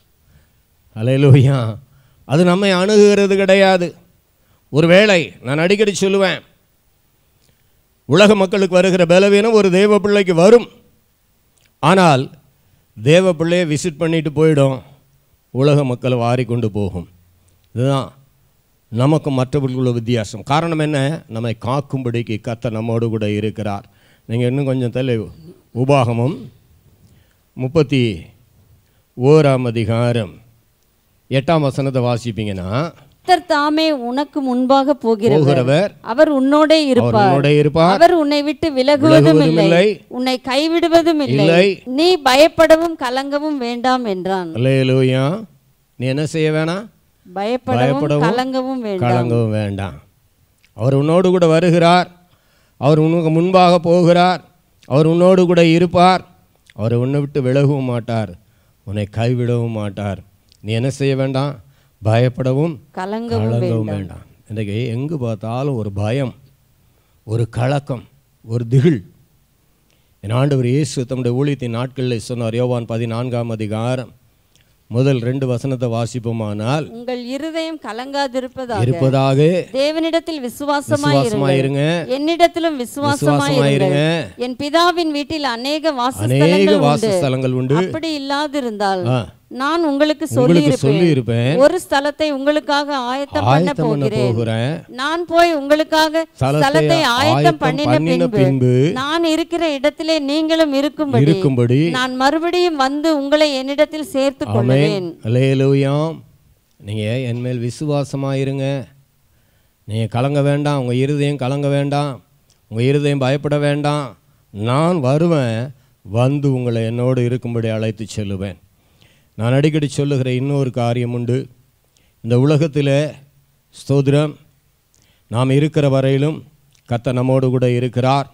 அலையலூயா அது நம்மை அணுகுகிறது கிடையாது ஒருவேளை நான் அடிக்கடி சொல்லுவேன் உலக மக்களுக்கு வருகிற பலவீனம் ஒரு தேவ பிள்ளைக்கு வரும் ஆனால் தேவ பிள்ளையை விசிட் பண்ணிட்டு போயிடும் உலக மக்களை வாரி கொண்டு போகும் இதுதான் நமக்கும் மற்றவர்களுள்ள வித்தியாசம் காரணம் என்ன நம்மை காக்கும்படிக்கு கத்த நம்மோடு கூட இருக்கிறார் நீங்கள் இன்னும் கொஞ்சம் தள்ளி உபாகமும் முப்பத்தி ஓராம் அதிகாரம் எட்டாம் வசனத்தை வாசிப்பீங்கன்னா கர்த்தர் தாமே உனக்கு முன்பாக போகிறவர் போகிறவர் அவர் உன்னோடே அவர் இருப்பார் உன்னோட இருப்பார் அவர் உன்னை விட்டு விலகுவதும் விலகுவதும் இல்லை இல்லை. உன்னை கைவிடுவதும் இல்லை இல்லை. நீ பயப்படவும் கலங்கவும் வேண்டாம் என்றான் அல்லேலூயா நீ என்ன செய்ய வேணாம் பயப்படவும் பயப்படவும் கலங்கவும் வேண்டாம் கலங்கவும் வேண்டாம் அவர் உன்னோடு கூட வருகிறார் அவர் உனக்கு முன்பாக போகிறார் அவர் உன்னோடு கூட இருப்பார் அவர் உன்னை விட்டு விலகவும் மாட்டார் உன்னை கைவிடவும் மாட்டார் நீ என்ன செய்ய வேண்டாம் பயப்படவும் கலங்கவும் கலங்கவும் வேண்டாம் இன்றைக்கு எங்கு பார்த்தாலும் ஒரு பயம் ஒரு கலக்கம் ஒரு திகில் என் ஆண்டவர் இயேசு தம்முடைய ஊழியத்தின் நாட்களில் சொன்னார் யோவான் பதினான்காம் அதிகாரம் முதல் ரெண்டு வசனத்தை வாசிப்போமானால் உங்கள் இருதயம் கலங்காதிருப்பதாக இருப்பதாக தேவனிடத்தில் விசுவாசமாய் விசுவாசமாய் இருங்க என்னிடத்திலும் விசுவாசமாய் விசுவாசமாய் இருங்கள் இருங்க என் பிதாவின் வீட்டில் அநேக அநேக வாசஸ்தலங்கள் உண்டு வாசஸ்தலங்கள் உண்டு அப்படி இல்லாதிருந்தால் ஆ. நான் உங்களுக்கு சொல்லி உங்களுக்கு சொல்லி இருப்பேன் ஒரு ஸ்தலத்தை உங்களுக்காக ஆயத்தம் பண்ண ஆயத்தம் பண்ண போகிறேன் போகிறேன் நான் போய் உங்களுக்காக ஸ்தலத்தை ஸ்தலத்தை ஆயத்தம் ஆயத்தம் பண்ணின பண்ணின பின்பு பின்பு நான் இருக்கிற இடத்திலே நீங்களும் இருக்கும்படி இருக்கும்படி நான் மறுபடியும் வந்து உங்களை என்னிடத்தில் சேர்த்துக் ஆமென் கொள்வேன் அல்லேலூயாம் நீங்கள் என்மேல் விசுவாசமாக இருங்க நீங்கள் கலங்க வேண்டாம் உங்கள் இருதயம் கலங்க வேண்டாம் உங்கள் இருதயம் பயப்பட வேண்டாம் நான் வருவேன் வந்து உங்களை என்னோடு இருக்கும்படி அழைத்து செல்லுவேன் நான் அடிக்கடி சொல்லுகிற இன்னொரு காரியம் உண்டு இந்த உலகத்தில் ஸ்தோத்திரம் நாம் இருக்கிற வரையிலும் கத்த நம்மோடு கூட இருக்கிறார்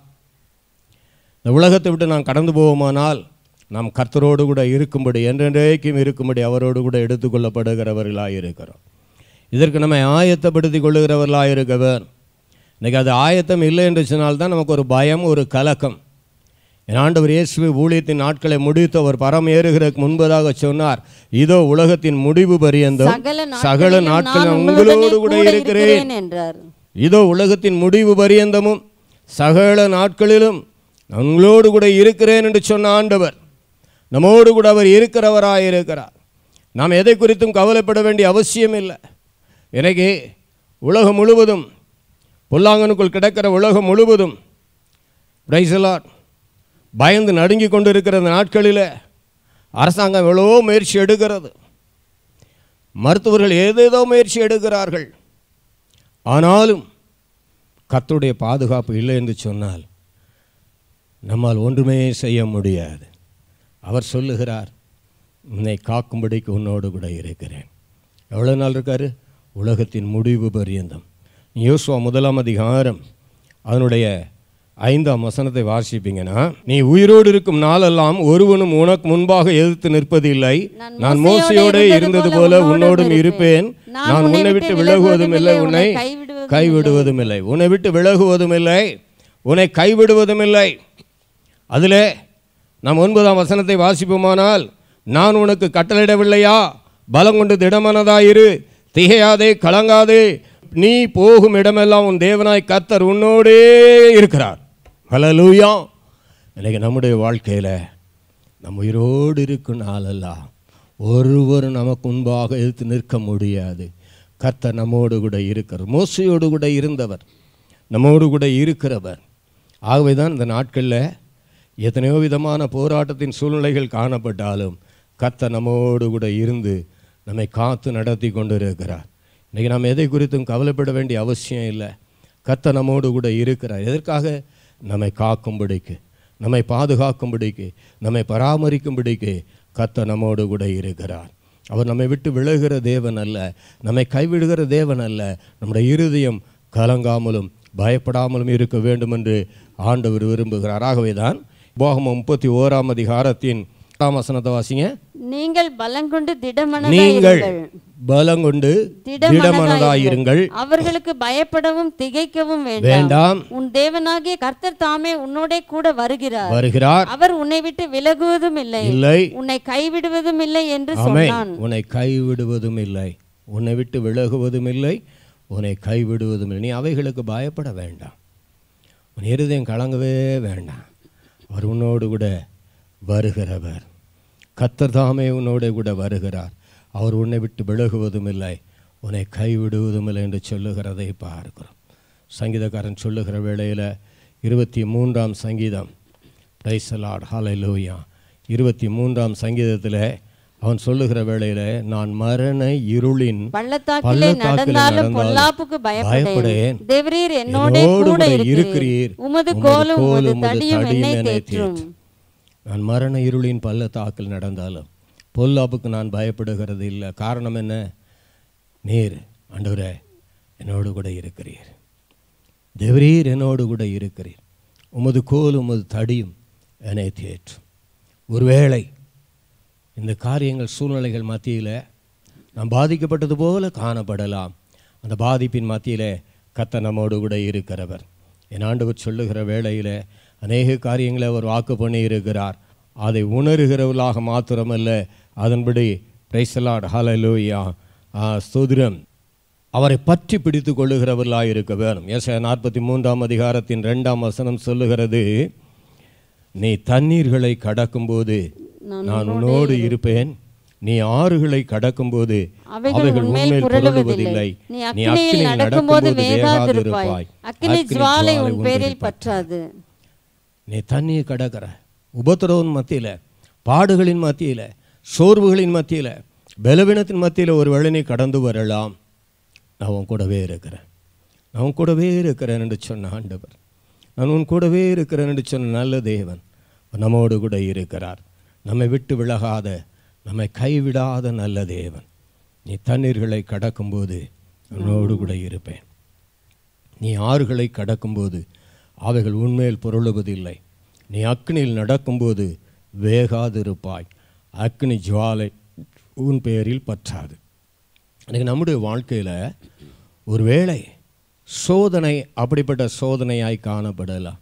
இந்த உலகத்தை விட்டு நாம் கடந்து போவோமானால் நாம் கர்த்தரோடு கூட இருக்கும்படி என்றென்றைக்கும் இருக்கும்படி அவரோடு கூட எடுத்துக்கொள்ளப்படுகிறவர்களாக இருக்கிறோம் இதற்கு நம்மை ஆயத்தப்படுத்தி கொள்ளுகிறவர்களாக இருக்கவர் இன்றைக்கி அது ஆயத்தம் இல்லை என்று சொன்னால்தான் நமக்கு ஒரு பயம் ஒரு கலக்கம் என் ஆண்டவர் இயேசுவை ஊழியத்தின் நாட்களை முடித்து அவர் பரம் ஏறுகிறதுக்கு முன்பதாக சொன்னார் இதோ உலகத்தின் முடிவு பரியந்தம் சகல சகல நாட்களிலும் நாட்கள் நான் உங்களோடு உங்களுடனே கூட கூட இருக்கிறேன் இருக்கிறேன் என்றார் இதோ உலகத்தின் முடிவு பரியந்தமும் சகல நாட்களிலும் உங்களோடு கூட இருக்கிறேன் என்று சொன்ன ஆண்டவர் நம்மோடு கூட அவர் இருக்கிறவராக இருக்கிறார் நாம் எதை குறித்தும் கவலைப்பட வேண்டிய அவசியம் இல்லை எனக்கு உலகம் முழுவதும் புல்லாங்கனுக்குள் கிடக்கிற உலகம் முழுவதும் பிரைசலாட் பயந்து நடுங்கி கொண்டு இருக்கிற இந்த நாட்களில் அரசாங்கம் எவ்வளவோ முயற்சி எடுக்கிறது மருத்துவர்கள் ஏதேதோ முயற்சி எடுக்கிறார்கள் ஆனாலும் கர்த்தருடைய பாதுகாப்பு இல்லை என்று சொன்னால் நம்மால் ஒன்றுமே செய்ய முடியாது அவர் சொல்லுகிறார் உன்னை காக்கும்படிக்கு உன்னோடு கூட இருக்கிறேன் எவ்வளோ நாள் இருக்காரு உலகத்தின் முடிவு பரியந்தம் யோசுவா முதலாம் அதிகாரம் அதனுடைய ஐந்தாம் வசனத்தை வாசிப்பீங்கன்னா நீ உயிரோடு இருக்கும் நாளெல்லாம் ஒருவனும் உனக்கு முன்பாக எதிர்த்து நிற்பதில்லை நான் மோசையோடு இருந்தது போல உன்னோடும் இருப்பேன் நான் உன்னை விட்டு விலகுவதும் இல்லை உன்னை கைவிடுவதும் கைவிடுவதும் இல்லை உன்னை விட்டு விலகுவதும் இல்லை உன்னை கைவிடுவதும் இல்லை அதிலே நாம் ஒன்பதாம் வசனத்தை வாசிப்போமானால் நான் உனக்கு கட்டளையிடவில்லையா பலம் கொண்டு திடமனதாயிரு திகையாதே கலங்காதே நீ போகும் இடமெல்லாம் உன் தேவனாய் கர்த்தர் உன்னோடே இருக்கிறார் ஹalleluya இன்னைக்கு நம்முடைய வாழ்க்கையில் நம்ம உயிரோடு இருக்கும் நாளெல்லாம் ஒருவரும் நமக்கு முன்பாக எதிர்த்து நிற்க முடியாது கர்த்தர் நம்மோடு கூட இருக்கிறார் மோசையோடு கூட இருந்தவர் நம்மோடு கூட இருக்கிறவர் ஆகவே தான் இந்த நாட்களில் எத்தனையோ விதமான போராட்டத்தின் சூழ்நிலைகள் காணப்பட்டாலும் கர்த்தர் நம்மோடு கூட இருந்து நம்மை காத்து நடத்தி கொண்டு இருக்கிறார் இன்றைக்கி நாம் எதை குறித்தும் கவலைப்பட வேண்டிய அவசியம் இல்லை கர்த்தர் நம்மோடு கூட இருக்கிறார் எதற்காக நம்மை காக்கும்படிக்கு நம்மை பாதுகாக்கும்படிக்கு நம்மை பராமரிக்கும்படிக்கு கர்த்தர் நம்மோடு கூட இருக்கிறார் அவர் நம்மை விட்டு விலகுகிற தேவன் அல்ல நம்மை கைவிடுகிற தேவன் அல்ல நம்முடைய இருதயம் கலங்காமலும் பயப்படாமலும் இருக்க வேண்டும் என்று ஆண்டவர் விரும்புகிறார் ஆகவே தான் போகம முப்பத்தி ஓராம் அதிகாரத்தின் எட்டாம் வசனத்தை வாசிங்க நீங்கள் பலங்கொண்டு நீங்கள் திடமனதாயிருங்கள் பலங்கொண்டு திடமனதாயிருங்கள் அவர்களுக்கு பயப்படவும் திகைக்கவும் வேண்டாம் வேண்டாம் உன் தேவனாகிய கர்த்தர் தாமே உன்னோடே கூட வருகிறார் வருகிறார் அவர் உன்னை விட்டு விலகுவதும் இல்லை இல்லை உன்னை கைவிடுவதும் இல்லை என்று ஆமென் சொன்னான் உன்னை கைவிடுவதும் இல்லை உன்னை விட்டு விலகுவதும் இல்லை உன்னை கைவிடுவதும் இல்லை நீ அவைகளுக்கு பயப்பட வேண்டாம் உன் இருதயம் கலங்கவே வேண்டாம் அவர் உன்னோடு கூட வருகிறவர் கத்தர் தாமே உன்னோடு கூட வருகிறார் அவர் உன்னை விட்டு விலகுவதும் இல்லை உன்னை கைவிடுவதும் இல்லை என்று சொல்லுகிறதை பார்க்கிறோம் சங்கீதக்காரன் சொல்லுகிற வேளையில் இருபத்தி மூன்றாம் சங்கீதம் டைசலாட் ஹalleluya இருபத்தி மூன்றாம் சங்கீதத்தில் அவன் சொல்லுகிற வேளையில் நான் மரண இருளின் பள்ளத்தாக்கிலே பள்ளத்தாக்கிலே நடந்தாலும் நடந்தாலும் பொல்லாப்புக்கு பயப்படேன் பயப்படேன். தேவரீர் என்னோடே என்னோடு கூட கூட இருக்கிறீர் இருக்கிறீர். உமது உமது கோலும் கோலும் உமது உமது தடியும் தடியும் என்னை என்னை தேற்றும் தேற்றும். நான் மரண இருளின் பள்ளத்தாக்கில் நடந்தாலும் பொல்லாப்புக்கு நான் பயப்படுகிறது இல்லை காரணம் என்ன நீர் ஆண்டவரே என்னோடு கூட இருக்கிறீர் தேவரீர் என்னோடு கூட இருக்கிறீர் உமது கோல் உமது தடியும் என்னை தேற்றும் ஒருவேளை இந்த காரியங்கள் சூழ்நிலைகள் மத்தியில் நாம் பாதிக்கப்பட்டது போல காணப்படலாம் அந்த பாதிப்பின் மத்தியில் கத்த நம்மோடு கூட இருக்கிறவர் என் ஆண்டவர் சொல்லுகிற வேளையில் அநேக காரியங்களை அவர் வாக்கு பண்ணி இருக்கிறார் அதை உணர்கிறவர்களாக மாத்திரமல்ல அதன்படி பிரைசலாட் ஹalleluya ஆ ஸ்தோத்திரம் அவரை பற்றி பிடித்து கொள்ளுகிறவர்களாக இருக்க வேணும் ஏச நாற்பத்தி மூன்றாம் அதிகாரத்தின் ரெண்டாம் வசனம் சொல்லுகிறது நீ தண்ணீர்களை கடக்கும்போது நான் உன்னோடு இருப்பேன் நீ ஆறுகளை கடக்கும்போது அவைகள் அவைகள் உன்மேல் உன்மேல் புரளுவதில்லை புரளுவதில்லை நீ நீ அக்கினியில் அக்கினியில் நடக்கும்போது நடக்கும்போது வேகாதிருப்பாய் வேகாதிருப்பாய் அக்கினி அக்கினி ஜுவாலை ஜுவாலை உன் உன் பேரில் பேரில் பற்றாது நீ தண்ணியை கடக்கிற உபத்திரவின் மத்தியில் பாடுகளின் மத்தியில் சோர்வுகளின் மத்தியில் பலவீனத்தின் மத்தியில் ஒரு வேளை நீ கடந்து வரலாம் நான் உன் கூடவே இருக்கிறேன் நான் உன் கூடவே இருக்கிறேன் என்று சொன்ன ஆண்டவர் நான் உன் கூடவே இருக்கிறேன் என்று சொன்ன நல்ல தேவன் நம்மோடு கூட இருக்கிறார் நம்மை விட்டு விலகாத நம்மை கைவிடாத நல்ல தேவன் நீ தண்ணீர்களை கடக்கும்போது உன்னோடு கூட இருப்பேன் நீ ஆறுகளை கடக்கும்போது அவைகள் உன்மேல் புரளுவதில்லை நீ அக்னியில் நடக்கும்போது வேகாதிருப்பாய் அக்னி ஜுவாலை உன் பேரில் பற்றாது எனக்கு நம்முடைய வாழ்க்கையில் ஒருவேளை சோதனை அப்படிப்பட்ட சோதனையாய் காணப்படலாம்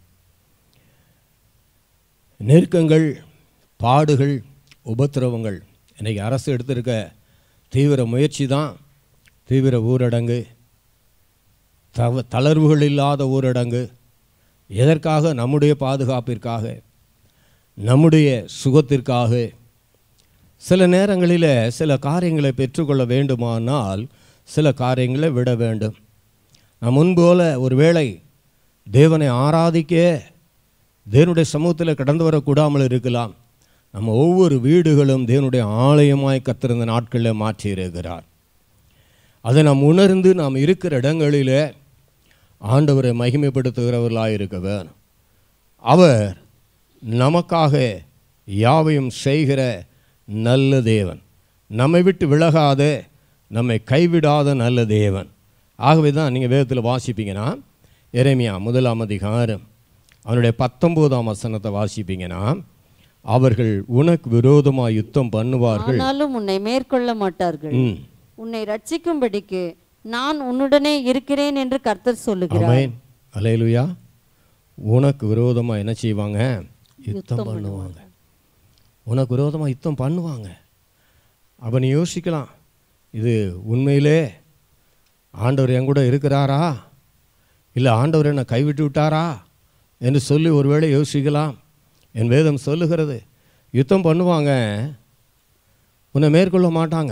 நெருக்கங்கள் பாடுகள் உபத்திரவங்கள் இன்றைக்கி அரசு எடுத்திருக்க தீவிர முயற்சி தான் தீவிர ஊரடங்கு தவ தளர்வுகள் இல்லாத ஊரடங்கு எதற்காக நம்முடைய பாதுகாப்பிற்காக நம்முடைய சுகத்திற்காக சில நேரங்களில் சில காரியங்களை பெற்றுக்கொள்ள வேண்டுமானால் சில காரியங்களை விட வேண்டும் நாம் முன்போல ஒருவேளை தேவனை ஆராதிக்க தேவனுடைய சமூகத்தில் கடந்து வரக்கூடாமல் இருக்கலாம் நம்ம ஒவ்வொரு வீடுகளும் தேவனுடைய ஆலயமாய் கத்திருந்த நாட்களில் மாற்றி இருக்கிறார் அதை நாம் உணர்ந்து நாம் இருக்கிற இடங்களிலே ஆண்டவரை மகிமைப்படுத்துகிறவர்களாக இருக்க வேணும் அவர் நமக்காக யாவையும் செய்கிற நல்ல தேவன் நம்மை விட்டு விலகாத நம்மை கைவிடாத நல்ல தேவன் ஆகவே தான் நீங்கள் வேதத்தில் வாசிப்பீங்கன்னா எரேமியா முதலாம் அதிகாரம் அவனுடைய பத்தொம்போதாம் வசனத்தை வாசிப்பீங்கன்னா அவர்கள் உனக்கு விரோதமாக யுத்தம் பண்ணுவார்கள் ஆனாலும் உன்னை மேற்கொள்ள மாட்டார்கள் ம் உன்னை ரட்சிக்கும்படிக்கு நான் உன்னுடனே இருக்கிறேன் என்று கர்த்தர் சொல்லுகிறார் அமேன் அலையலுயா உனக்கு விரோதமாக என்ன செய்வாங்க யுத்தம் பண்ணுவாங்க உனக்கு விரோதமாக யுத்தம் பண்ணுவாங்க அப்போ நீ யோசிக்கலாம் இது உண்மையிலே ஆண்டவர் என் கூட இருக்கிறாரா இல்லை ஆண்டவர் என்னை கைவிட்டு விட்டாரா என்று சொல்லி ஒருவேளை யோசிக்கலாம் என் வேதம் சொல்லுகிறது யுத்தம் பண்ணுவாங்க உன்னை மேற்கொள்ள மாட்டாங்க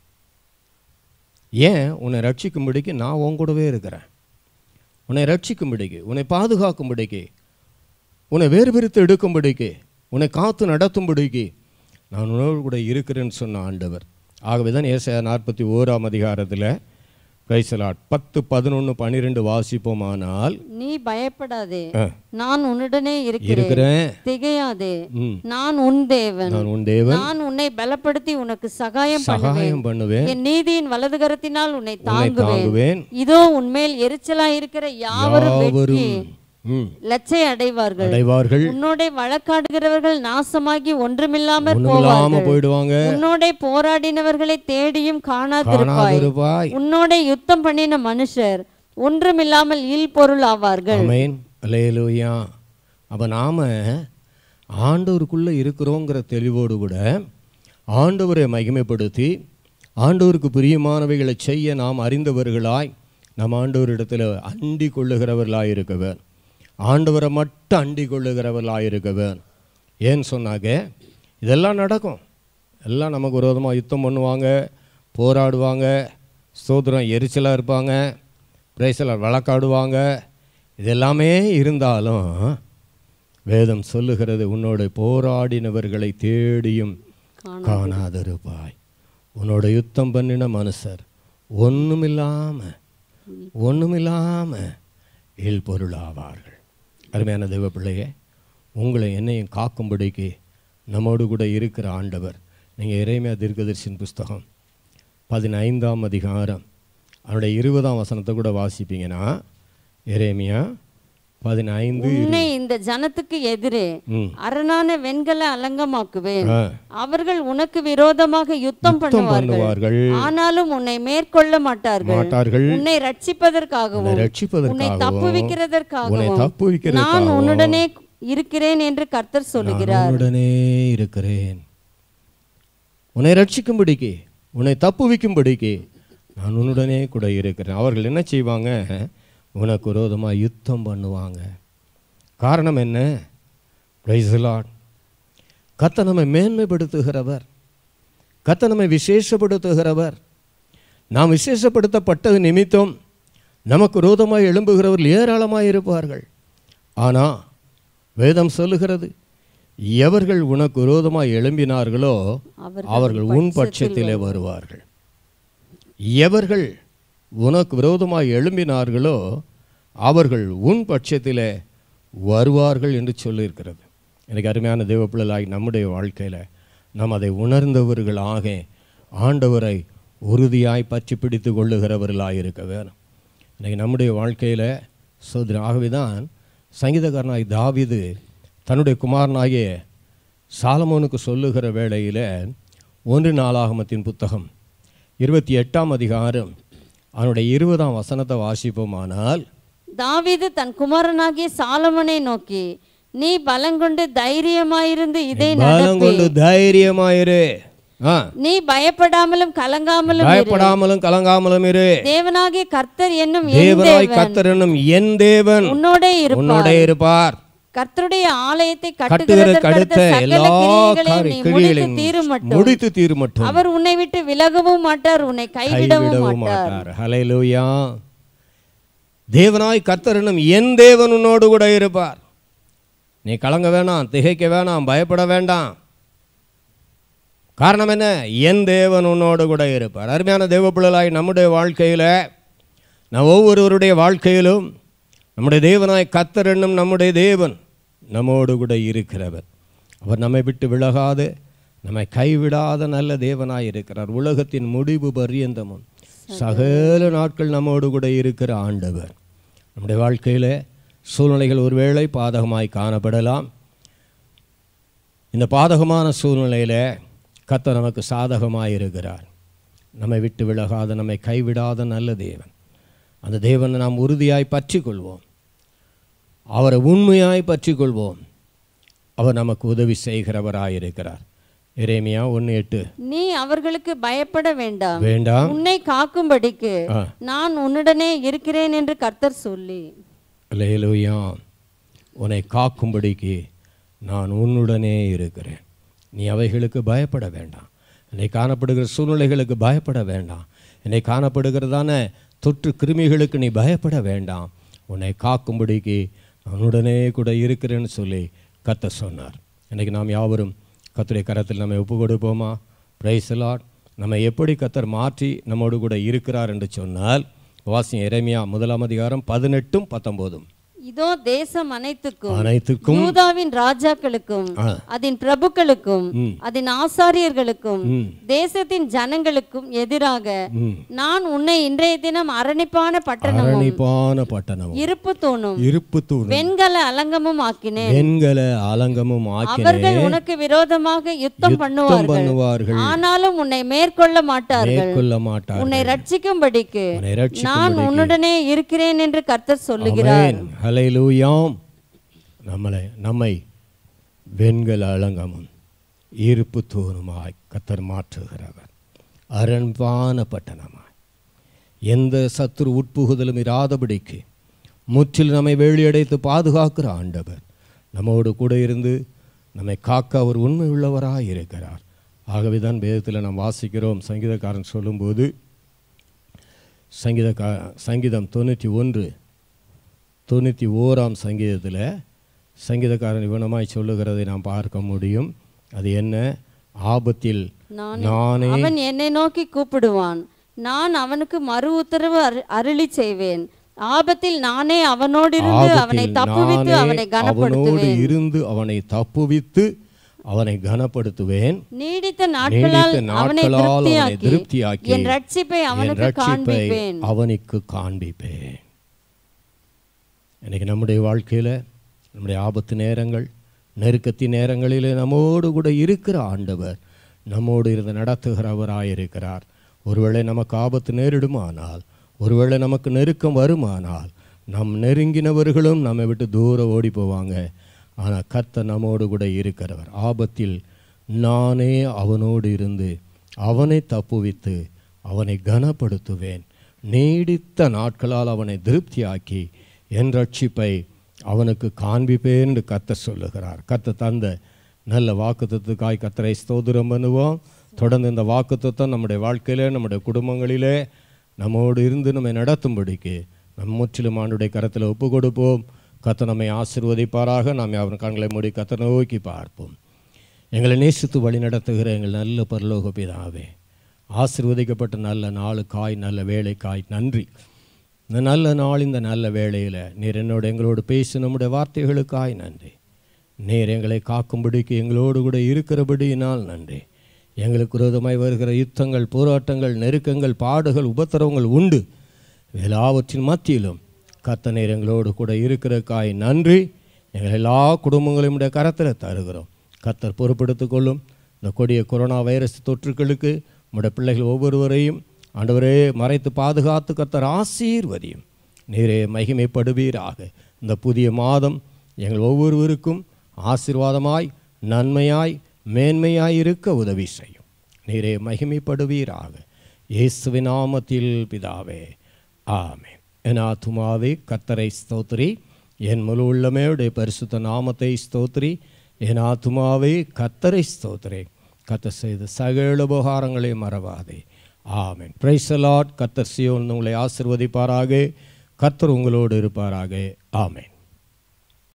ஏன் உன்னை ரட்சிக்கும்படிக்கு நான் உன் கூடவே இருக்கிறேன் உன்னை ரட்சிக்கும்படிக்கு உன்னை பாதுகாக்கும்படிக்கு உன்னை வேறு பிரித்து எடுக்கும்படிக்கு உன்னை காத்து நடத்தும்படிக்கு நான் உணவு கூட இருக்கிறேன்னு சொன்ன ஆண்டவர் ஆகவே தான் ஏசையா நாற்பத்தி ஓராம் அதிகாரத்தில் பிரைசலாட் பத்து பதினொன்று பன்னிரெண்டு வாசிப்போமானால் நீ பயப்படாதே ஆ, நான் உன்னுடனே இருக்கிறேன் இருக்கிறேன் திகையாதே ம் நான் உன் தேவன் நான் உன் தேவன் நான் உன்னை பலப்படுத்தி உனக்கு சகாயம் பண்ணுவேன் சகாயம் பண்ணுவேன் என் நீதியின் வலதுகரத்தினால் உன்னை உன்னை தாங்குவேன் தாங்குவேன் இதோ உன்மேல் எரிச்சலா இருக்கிற யாவரும் வெட்கி யாவரும் ம் லச்சை அடைவார்கள் அடைவார்கள் உன்னோட வழக்காடுகிறவர்கள் நாசமாகி ஒன்றுமில்லாமற் ஒண்ணுமில்லாம போவார்கள் போயிடுவாங்க உன்னோட போராடினவர்களை தேடியும் காணாதிருப்பாய் காணாதிருப்பாய் உன்னோட யுத்தம் பண்ணின மனுஷர் ஒன்றுமில்லாமல் இல் பொருள் ஆவார்கள் ஆமென் அல்லேலூயா அப்போ நாம் ஆண்டவருக்குள்ளே இருக்கிறோங்கிற தெளிவோடு கூட ஆண்டவரை மகிமைப்படுத்தி ஆண்டவருக்கு பிரியமானவைகளை செய்ய நாம் அறிந்தவர்களாய் நம் ஆண்டவரிடத்தில் அண்டி கொள்ளுகிறவர்களாய் இருக்க வேணும் ஆண்டவரை மட்டும் அண்டி கொள்ளுகிறவர்களாய் இருக்க வேணும் ஏன்னு சொன்னாங்க இதெல்லாம் நடக்கும் எல்லாம் நமக்கு விரோதமாக யுத்தம் பண்ணுவாங்க போராடுவாங்க ஸ்தோத்திரம் எரிச்சலாக இருப்பாங்க பிரேசலர் வழக்காடுவாங்க இது எல்லாமே இருந்தாலும் வேதம் சொல்லுகிறது உன்னோட போராடினவர்களை தேடியும் காணாதிருப்பாய் உன்னோட யுத்தம் பண்ணின மனுஷர் ஒன்றுமில்லாம ஒன்றுமில்லாம இல் பொருளாவார்கள் அருமையான தெய்வ பிள்ளையே உங்களை என்னையும் காக்கும்படிக்கு நம்மோடு கூட இருக்கிற ஆண்டவர் நீங்கள் இறைமையா தீர்க்கதரிசின் புஸ்தகம் பதினைந்தாம் அதிகாரம் அவருடைய இருபதாம் வசனத்தை கூட வாசிப்பீங்கன்னா எரேமியா பதினைந்து உன்னை இந்த ஜனத்துக்கு எதிரே ம் அரணான வெண்கல அலங்கமாக்குவேன் ஆ. அவர்கள் உனக்கு விரோதமாக யுத்தம் யுத்தம் பண்ணுவார்கள் பண்ணுவார்கள் ஆனாலும் உன்னை மேற்கொள்ள மாட்டார்கள் மாட்டார்கள் உன்னை ரட்சிப்பதற்காகவும் உன்னை உன்னை ரட்சிப்பதற்காகவும் உன்னை தப்புவிக்கிறதற்காகவும் நான் தப்புவிக்கிறதற்காகவும் உன்னுடனே இருக்கிறேன் என்று கர்த்தர் நான் சொல்லுகிறார் உன்னுடனே இருக்கிறேன் உன்னை ரட்சிக்கும்படிக்கு உன்னை தப்புவிக்கும்படிக்கு நான் உன்னுடனே கூட இருக்கிறேன் அவர்கள் என்ன செய்வாங்க உனக்கு விரோதமாக யுத்தம் பண்ணுவாங்க காரணம் என்ன பிரைஸ்லாட் கத்த நம்மை மேன்மைப்படுத்துகிறவர் கத்த நம்மை விசேஷப்படுத்துகிறவர் நாம் விசேஷப்படுத்தப்பட்டது நிமித்தம் நமக்கு விரோதமாய் எழும்புகிறவர்கள் ஏராளமாய் இருப்பார்கள் ஆனால் வேதம் சொல்லுகிறது எவர்கள் உனக்கு விரோதமாய் எழும்பினார்களோ அவர்கள் அவர்கள் உன் பட்சத்திலே வருவார்கள் எவர்கள் உனக்கு விரோதமாய் எழும்பினார்களோ அவர்கள் உன் பட்சத்திலே வருவார்கள் என்று சொல்லியிருக்கிறது எனக்கு அருமையான தெய்வ பிள்ளைகளாய் நம்முடைய வாழ்க்கையில் நாம் அதை உணர்ந்தவர்களாக ஆண்டவரை உறுதியாய் பற்றி பிடித்து கொள்ளுகிறவர்களாக இருக்க வேணும் இன்னைக்கு நம்முடைய வாழ்க்கையில் சோதரி ஆகவே தான் சங்கீதக்காரனாய் தாவிது தன்னுடைய குமாரனாகிய சாலமோனுக்கு சொல்லுகிற வேளையில் ஒன்று நாளாகமத்தின் புத்தகம் இருபத்தி எட்டாம் அதிகாரம் அவனுடைய இருபதாம் வசனத்தை வாசிப்போமானால் தாவீது தன் குமாரனாகிய சாலமனை நோக்கி நீ பலங்கொண்டு தைரியமாயிருந்து இதை பலம் நடப்பி கொண்டு தைரியமாயிரு ஆ நீ பயப்படாமலும் கலங்காமலும் இரு. பயப்படாமலும் கலங்காமலும் இரு தேவனாகிய கர்த்தர் என்னும் என் தேவனாய் தேவன் கர்த்தர் என்னும் என் தேவன் உன்னோட இருப்பார் உன்னோட இருப்பார் கர்த்தருடைய ஆலயத்தை கட்டுகிறதுக்கு கட்டுகிறதற்கு அடுத்த சகல எல்லா கிரியைகளையும் நீ முடித்து கிரியைகளையும் தீரும் மட்டும் முடித்து தீரும் மட்டும் அவர் உன்னை விட்டு விலகவும் மாட்டார் உன்னை கைவிடவும் கைவிடவும் மாட்டார் மாட்டார் ஹalleluya தேவனாய் கர்த்தர் என்னும் என் தேவன் உன்னோடு கூட இருப்பார் நீ கலங்க வேணாம் திகைக்க வேணாம் பயப்பட வேண்டாம் காரணம் என்ன என் தேவன் உன்னோடு கூட இருப்பார் அருமையான தேவ பிள்ளைகளாய் நம்முடைய வாழ்க்கையில் நம் ஒவ்வொருவருடைய வாழ்க்கையிலும் நம்முடைய தேவனாய் கர்த்தர் என்னும் நம்முடைய தேவன் நம்மோடு கூட இருக்கிறவர் அவர் நம்மை விட்டு விலகாது நம்மை கைவிடாத நல்ல தேவனாய் இருக்கிறார் உலகத்தின் முடிவு பரியந்தமும் சகல நாட்கள் நம்மோடு கூட இருக்கிற ஆண்டவர் நம்முடைய வாழ்க்கையில் சூழ்நிலைகள் ஒருவேளை பாதகமாய் காணப்படலாம் இந்த பாதகமான சூழ்நிலையில் கர்த்தர் நமக்கு சாதகமாய் இருக்கிறார் நம்மை விட்டு விலகாத நம்மை கைவிடாத நல்ல தேவன் அந்த தேவனை நாம் உறுதியாய் பற்றிக் கொள்வோம் அவரை உண்மையாய் பற்றிக் கொள்வோம் அவர் நமக்கு உதவி செய்கிறவராய் இருக்கிறார் எரேமியா ஒன்று எட்டு நீ அவர்களுக்கு பயப்பட வேண்டாம் வேண்டாம் உன்னை காக்கும்படிக்கு ஆ நான் உன்னுடனே இருக்கிறேன் என்று கர்த்தர் சொல்லி அல்லேலூயா உன்னை காக்கும்படிக்கு நான் உன்னுடனே இருக்கிறேன் நீ அவைகளுக்கு பயப்பட வேண்டாம் என்னை காணப்படுகிற சூழ்நிலைகளுக்கு பயப்பட வேண்டாம் என்னை காணப்படுகிறதான தொற்று கிருமிகளுக்கு நீ பயப்பட வேண்டாம் உன்னை காக்கும்படிக்கு நான் உடனே கூட இருக்கிறேன்னு சொல்லி கத்த சொன்னார் இன்றைக்கி நாம் யாவரும் கத்துடைய கரத்தில் நம்மை ஒப்பு கொடுப்போமா பிரைசலாட் நம்ம எப்படி கத்தர் மாற்றி நம்மோடு கூட இருக்கிறார் என்று சொன்னால் வாசியம் எரேமியா முதலாம் அதிகாரம் பதினெட்டும் பத்தொம்போதும் இதோ தேசம் அனைத்துக்கும் அனைத்துக்கும் யூதாவின் ராஜாக்களுக்கும் ஆ. அதன் பிரபுக்களுக்கும் ம். அதன் ஆசாரியர்களுக்கும் ம். தேசத்தின் ஜனங்களுக்கும் எதிராக ம். நான் உன்னை இன்றைய தினம் அரணிப்பான பட்டணமும் அரணிப்பான பட்டணம் இருப்பு தூணும் இருப்பு தூண் வெண்கல அலங்கமும் ஆக்கினேன் வெண்கல அலங்கமும் ஆக்கினே அவர்கள் உனக்கு விரோதமாக யுத்தம் பண்ணுவார்கள் பண்ணுவார்கள் ஆனாலும் உன்னை மேற்கொள்ள மாட்டார்கள் மேற்கொள்ள மாட்டார் உன்னை ரட்சிக்கும்படிக்கு உன்னை ரட்சிக்கும் நான் உன்னுடனே இருக்கிறேன் என்று கர்த்தர் சொல்லுகிறார் ஆமென் ஹalleluyaம் நம்மளை நம்மை வெண்கல அலங்கமும் இருப்பு தூணுமாய் கத்தர் மாற்றுகிறவர் அரண்பான பட்டணமாய் எந்த சத்துரு உட்புகுதலும் இராதபடிக்கு முற்றிலும் நம்மை வேலியடைத்து பாதுகாக்கிற ஆண்டவர் நம்மோடு கூட இருந்து நம்மை காக்க அவர் உண்மை உள்ளவராய் இருக்கிறார் ஆகவே தான் வேதத்தில் நாம் வாசிக்கிறோம் சங்கீதக்காரன் சொல்லும்போது சங்கீத சங்கீதம் தொண்ணூற்றி ஒன்று தொண்ணூற்றி ஓராம் சங்கீதத்தில் சங்கீதக்காரன் இவனமாய் சொல்லுகிறதை நாம் பார்க்க முடியும் அது என்ன ஆபத்தில் நான் நானே அவன் என்னை நோக்கி கூப்பிடுவான் நான் அவனுக்கு மறு உத்தரவு அரு- அருளி செய்வேன் ஆபத்தில் நானே அவனோடு இருந்து அவனை ஆபத்தில் தப்புவித்து நானே அவனை அவனோடு கனப்படுத்துவேன் இருந்து அவனை தப்புவித்து அவனை கனப்படுத்துவேன் நீடித்த நாட்களால் நீடித்த அவனை நாட்களால் அவனை திருப்தியாக்கி திருப்தியாக்கி என் ரட்சிப்பை என் அவனுக்கு ரட்சிப்பை காண்பிப்பேன் அவனுக்கு காண்பிப்பேன் இன்னைக்கு நம்முடைய வாழ்க்கையில் நம்முடைய ஆபத்து நேரங்கள் நெருக்கத்தின் நேரங்களிலே நம்மோடு கூட இருக்கிற ஆண்டவர் நம்மோடு இருந்து நடத்துகிறவராயிருக்கிறார் ஒருவேளை நமக்கு ஆபத்து நேரிடுமானால் ஒருவேளை நமக்கு நெருக்கம் வருமானால் நம் நெருங்கினவர்களும் நம்மை விட்டு தூரம் ஓடி போவாங்க ஆனால் கர்த்தர் நம்மோடு கூட இருக்கிறவர் ஆபத்தில் நானே அவனோடு இருந்து அவனை தப்புவித்து அவனை கனப்படுத்துவேன் நீடித்த நாட்களால் அவனை திருப்தியாக்கி என் ரட்சிப்பை அவனுக்கு காண்பிப்பேன் என்று கர்த்தர் சொல்லுகிறார் கர்த்தர் தந்த நல்ல வாக்குத்தத்துக்காய் கர்த்தரை ஸ்தோத்திரம் பண்ணுவோம் தொடர்ந்து இந்த வாக்குத்தத்தம் நம்முடைய வாழ்க்கையிலே நம்முடைய குடும்பங்களிலே நம்மோடு இருந்து நம்மை நடத்தும்படிக்கு நம் முற்றிலும் ஆண்டுடைய கரத்தில் ஒப்பு கொடுப்போம் கர்த்தர் நம்மை ஆசீர்வதிப்பாராக நாம் அவன் கண்களை மூடி கர்த்தரை நோக்கி பார்ப்போம் எங்களை நேசித்து வழி நடத்துகிற எங்கள் நல்ல பரலோக பிதாவே ஆசீர்வதிக்கப்பட்ட நல்ல நாளுக்காய் நல்ல வேலைக்காய் நன்றி இந்த நல்ல நாள் இந்த நல்ல வேளையில் நீர் என்னோடு எங்களோடு பேசி நம்முடைய வார்த்தைகளுக்காய் நன்றி நீர் எங்களை காக்கும்படிக்கு எங்களோடு கூட இருக்கிறபடியினால் நன்றி எங்களுக்கு விரோதமாய் வருகிற யுத்தங்கள் போராட்டங்கள் நெருக்கங்கள் பாடுகள் உபத்திரவங்கள் உண்டு எல்லாவற்றின் மத்தியிலும் கத்த நீர் எங்களோடு கூட இருக்கிறக்காய் நன்றி எங்கள் எல்லா குடும்பங்களையும் உடைய கரத்தில் தருகிறோம் கத்தர் பொறுப்பெடுத்துக் கொள்ளும் இந்த கொடிய கொரோனா வைரஸ் தொற்றுகளுக்கு உம்முடைய பிள்ளைகள் ஒவ்வொருவரையும் ஆண்டவரே மறைத்து பாதுகாத்து கத்தர் ஆசீர்வதியும் நீரே மகிமைப்படுவீராக இந்த புதிய மாதம் எங்கள் ஒவ்வொருவருக்கும் ஆசீர்வாதமாய் நன்மையாய் மேன்மையாய் இருக்க உதவி செய்யும் நீரே மகிமைப்படுவீராக இயேசுவின் நாமத்தில் பிதாவே ஆமென் என் ஆத்துமாவே கத்தரை ஸ்தோத்திரி என் முழு உள்ளமே உடைய பரிசுத்த நாமத்தை ஸ்தோத்திரி என் ஆத்துமாவே கத்தரை ஸ்தோத்திரி கத்த செய்த சகல உபகாரங்களை மறவாதே ஆமென் பிரைஸ் லார்ட் கத்தர் சியோன் உங்களை ஆசிர்வதிப்பாராக கத்தர் உங்களோடு இருப்பாராக ஆமென்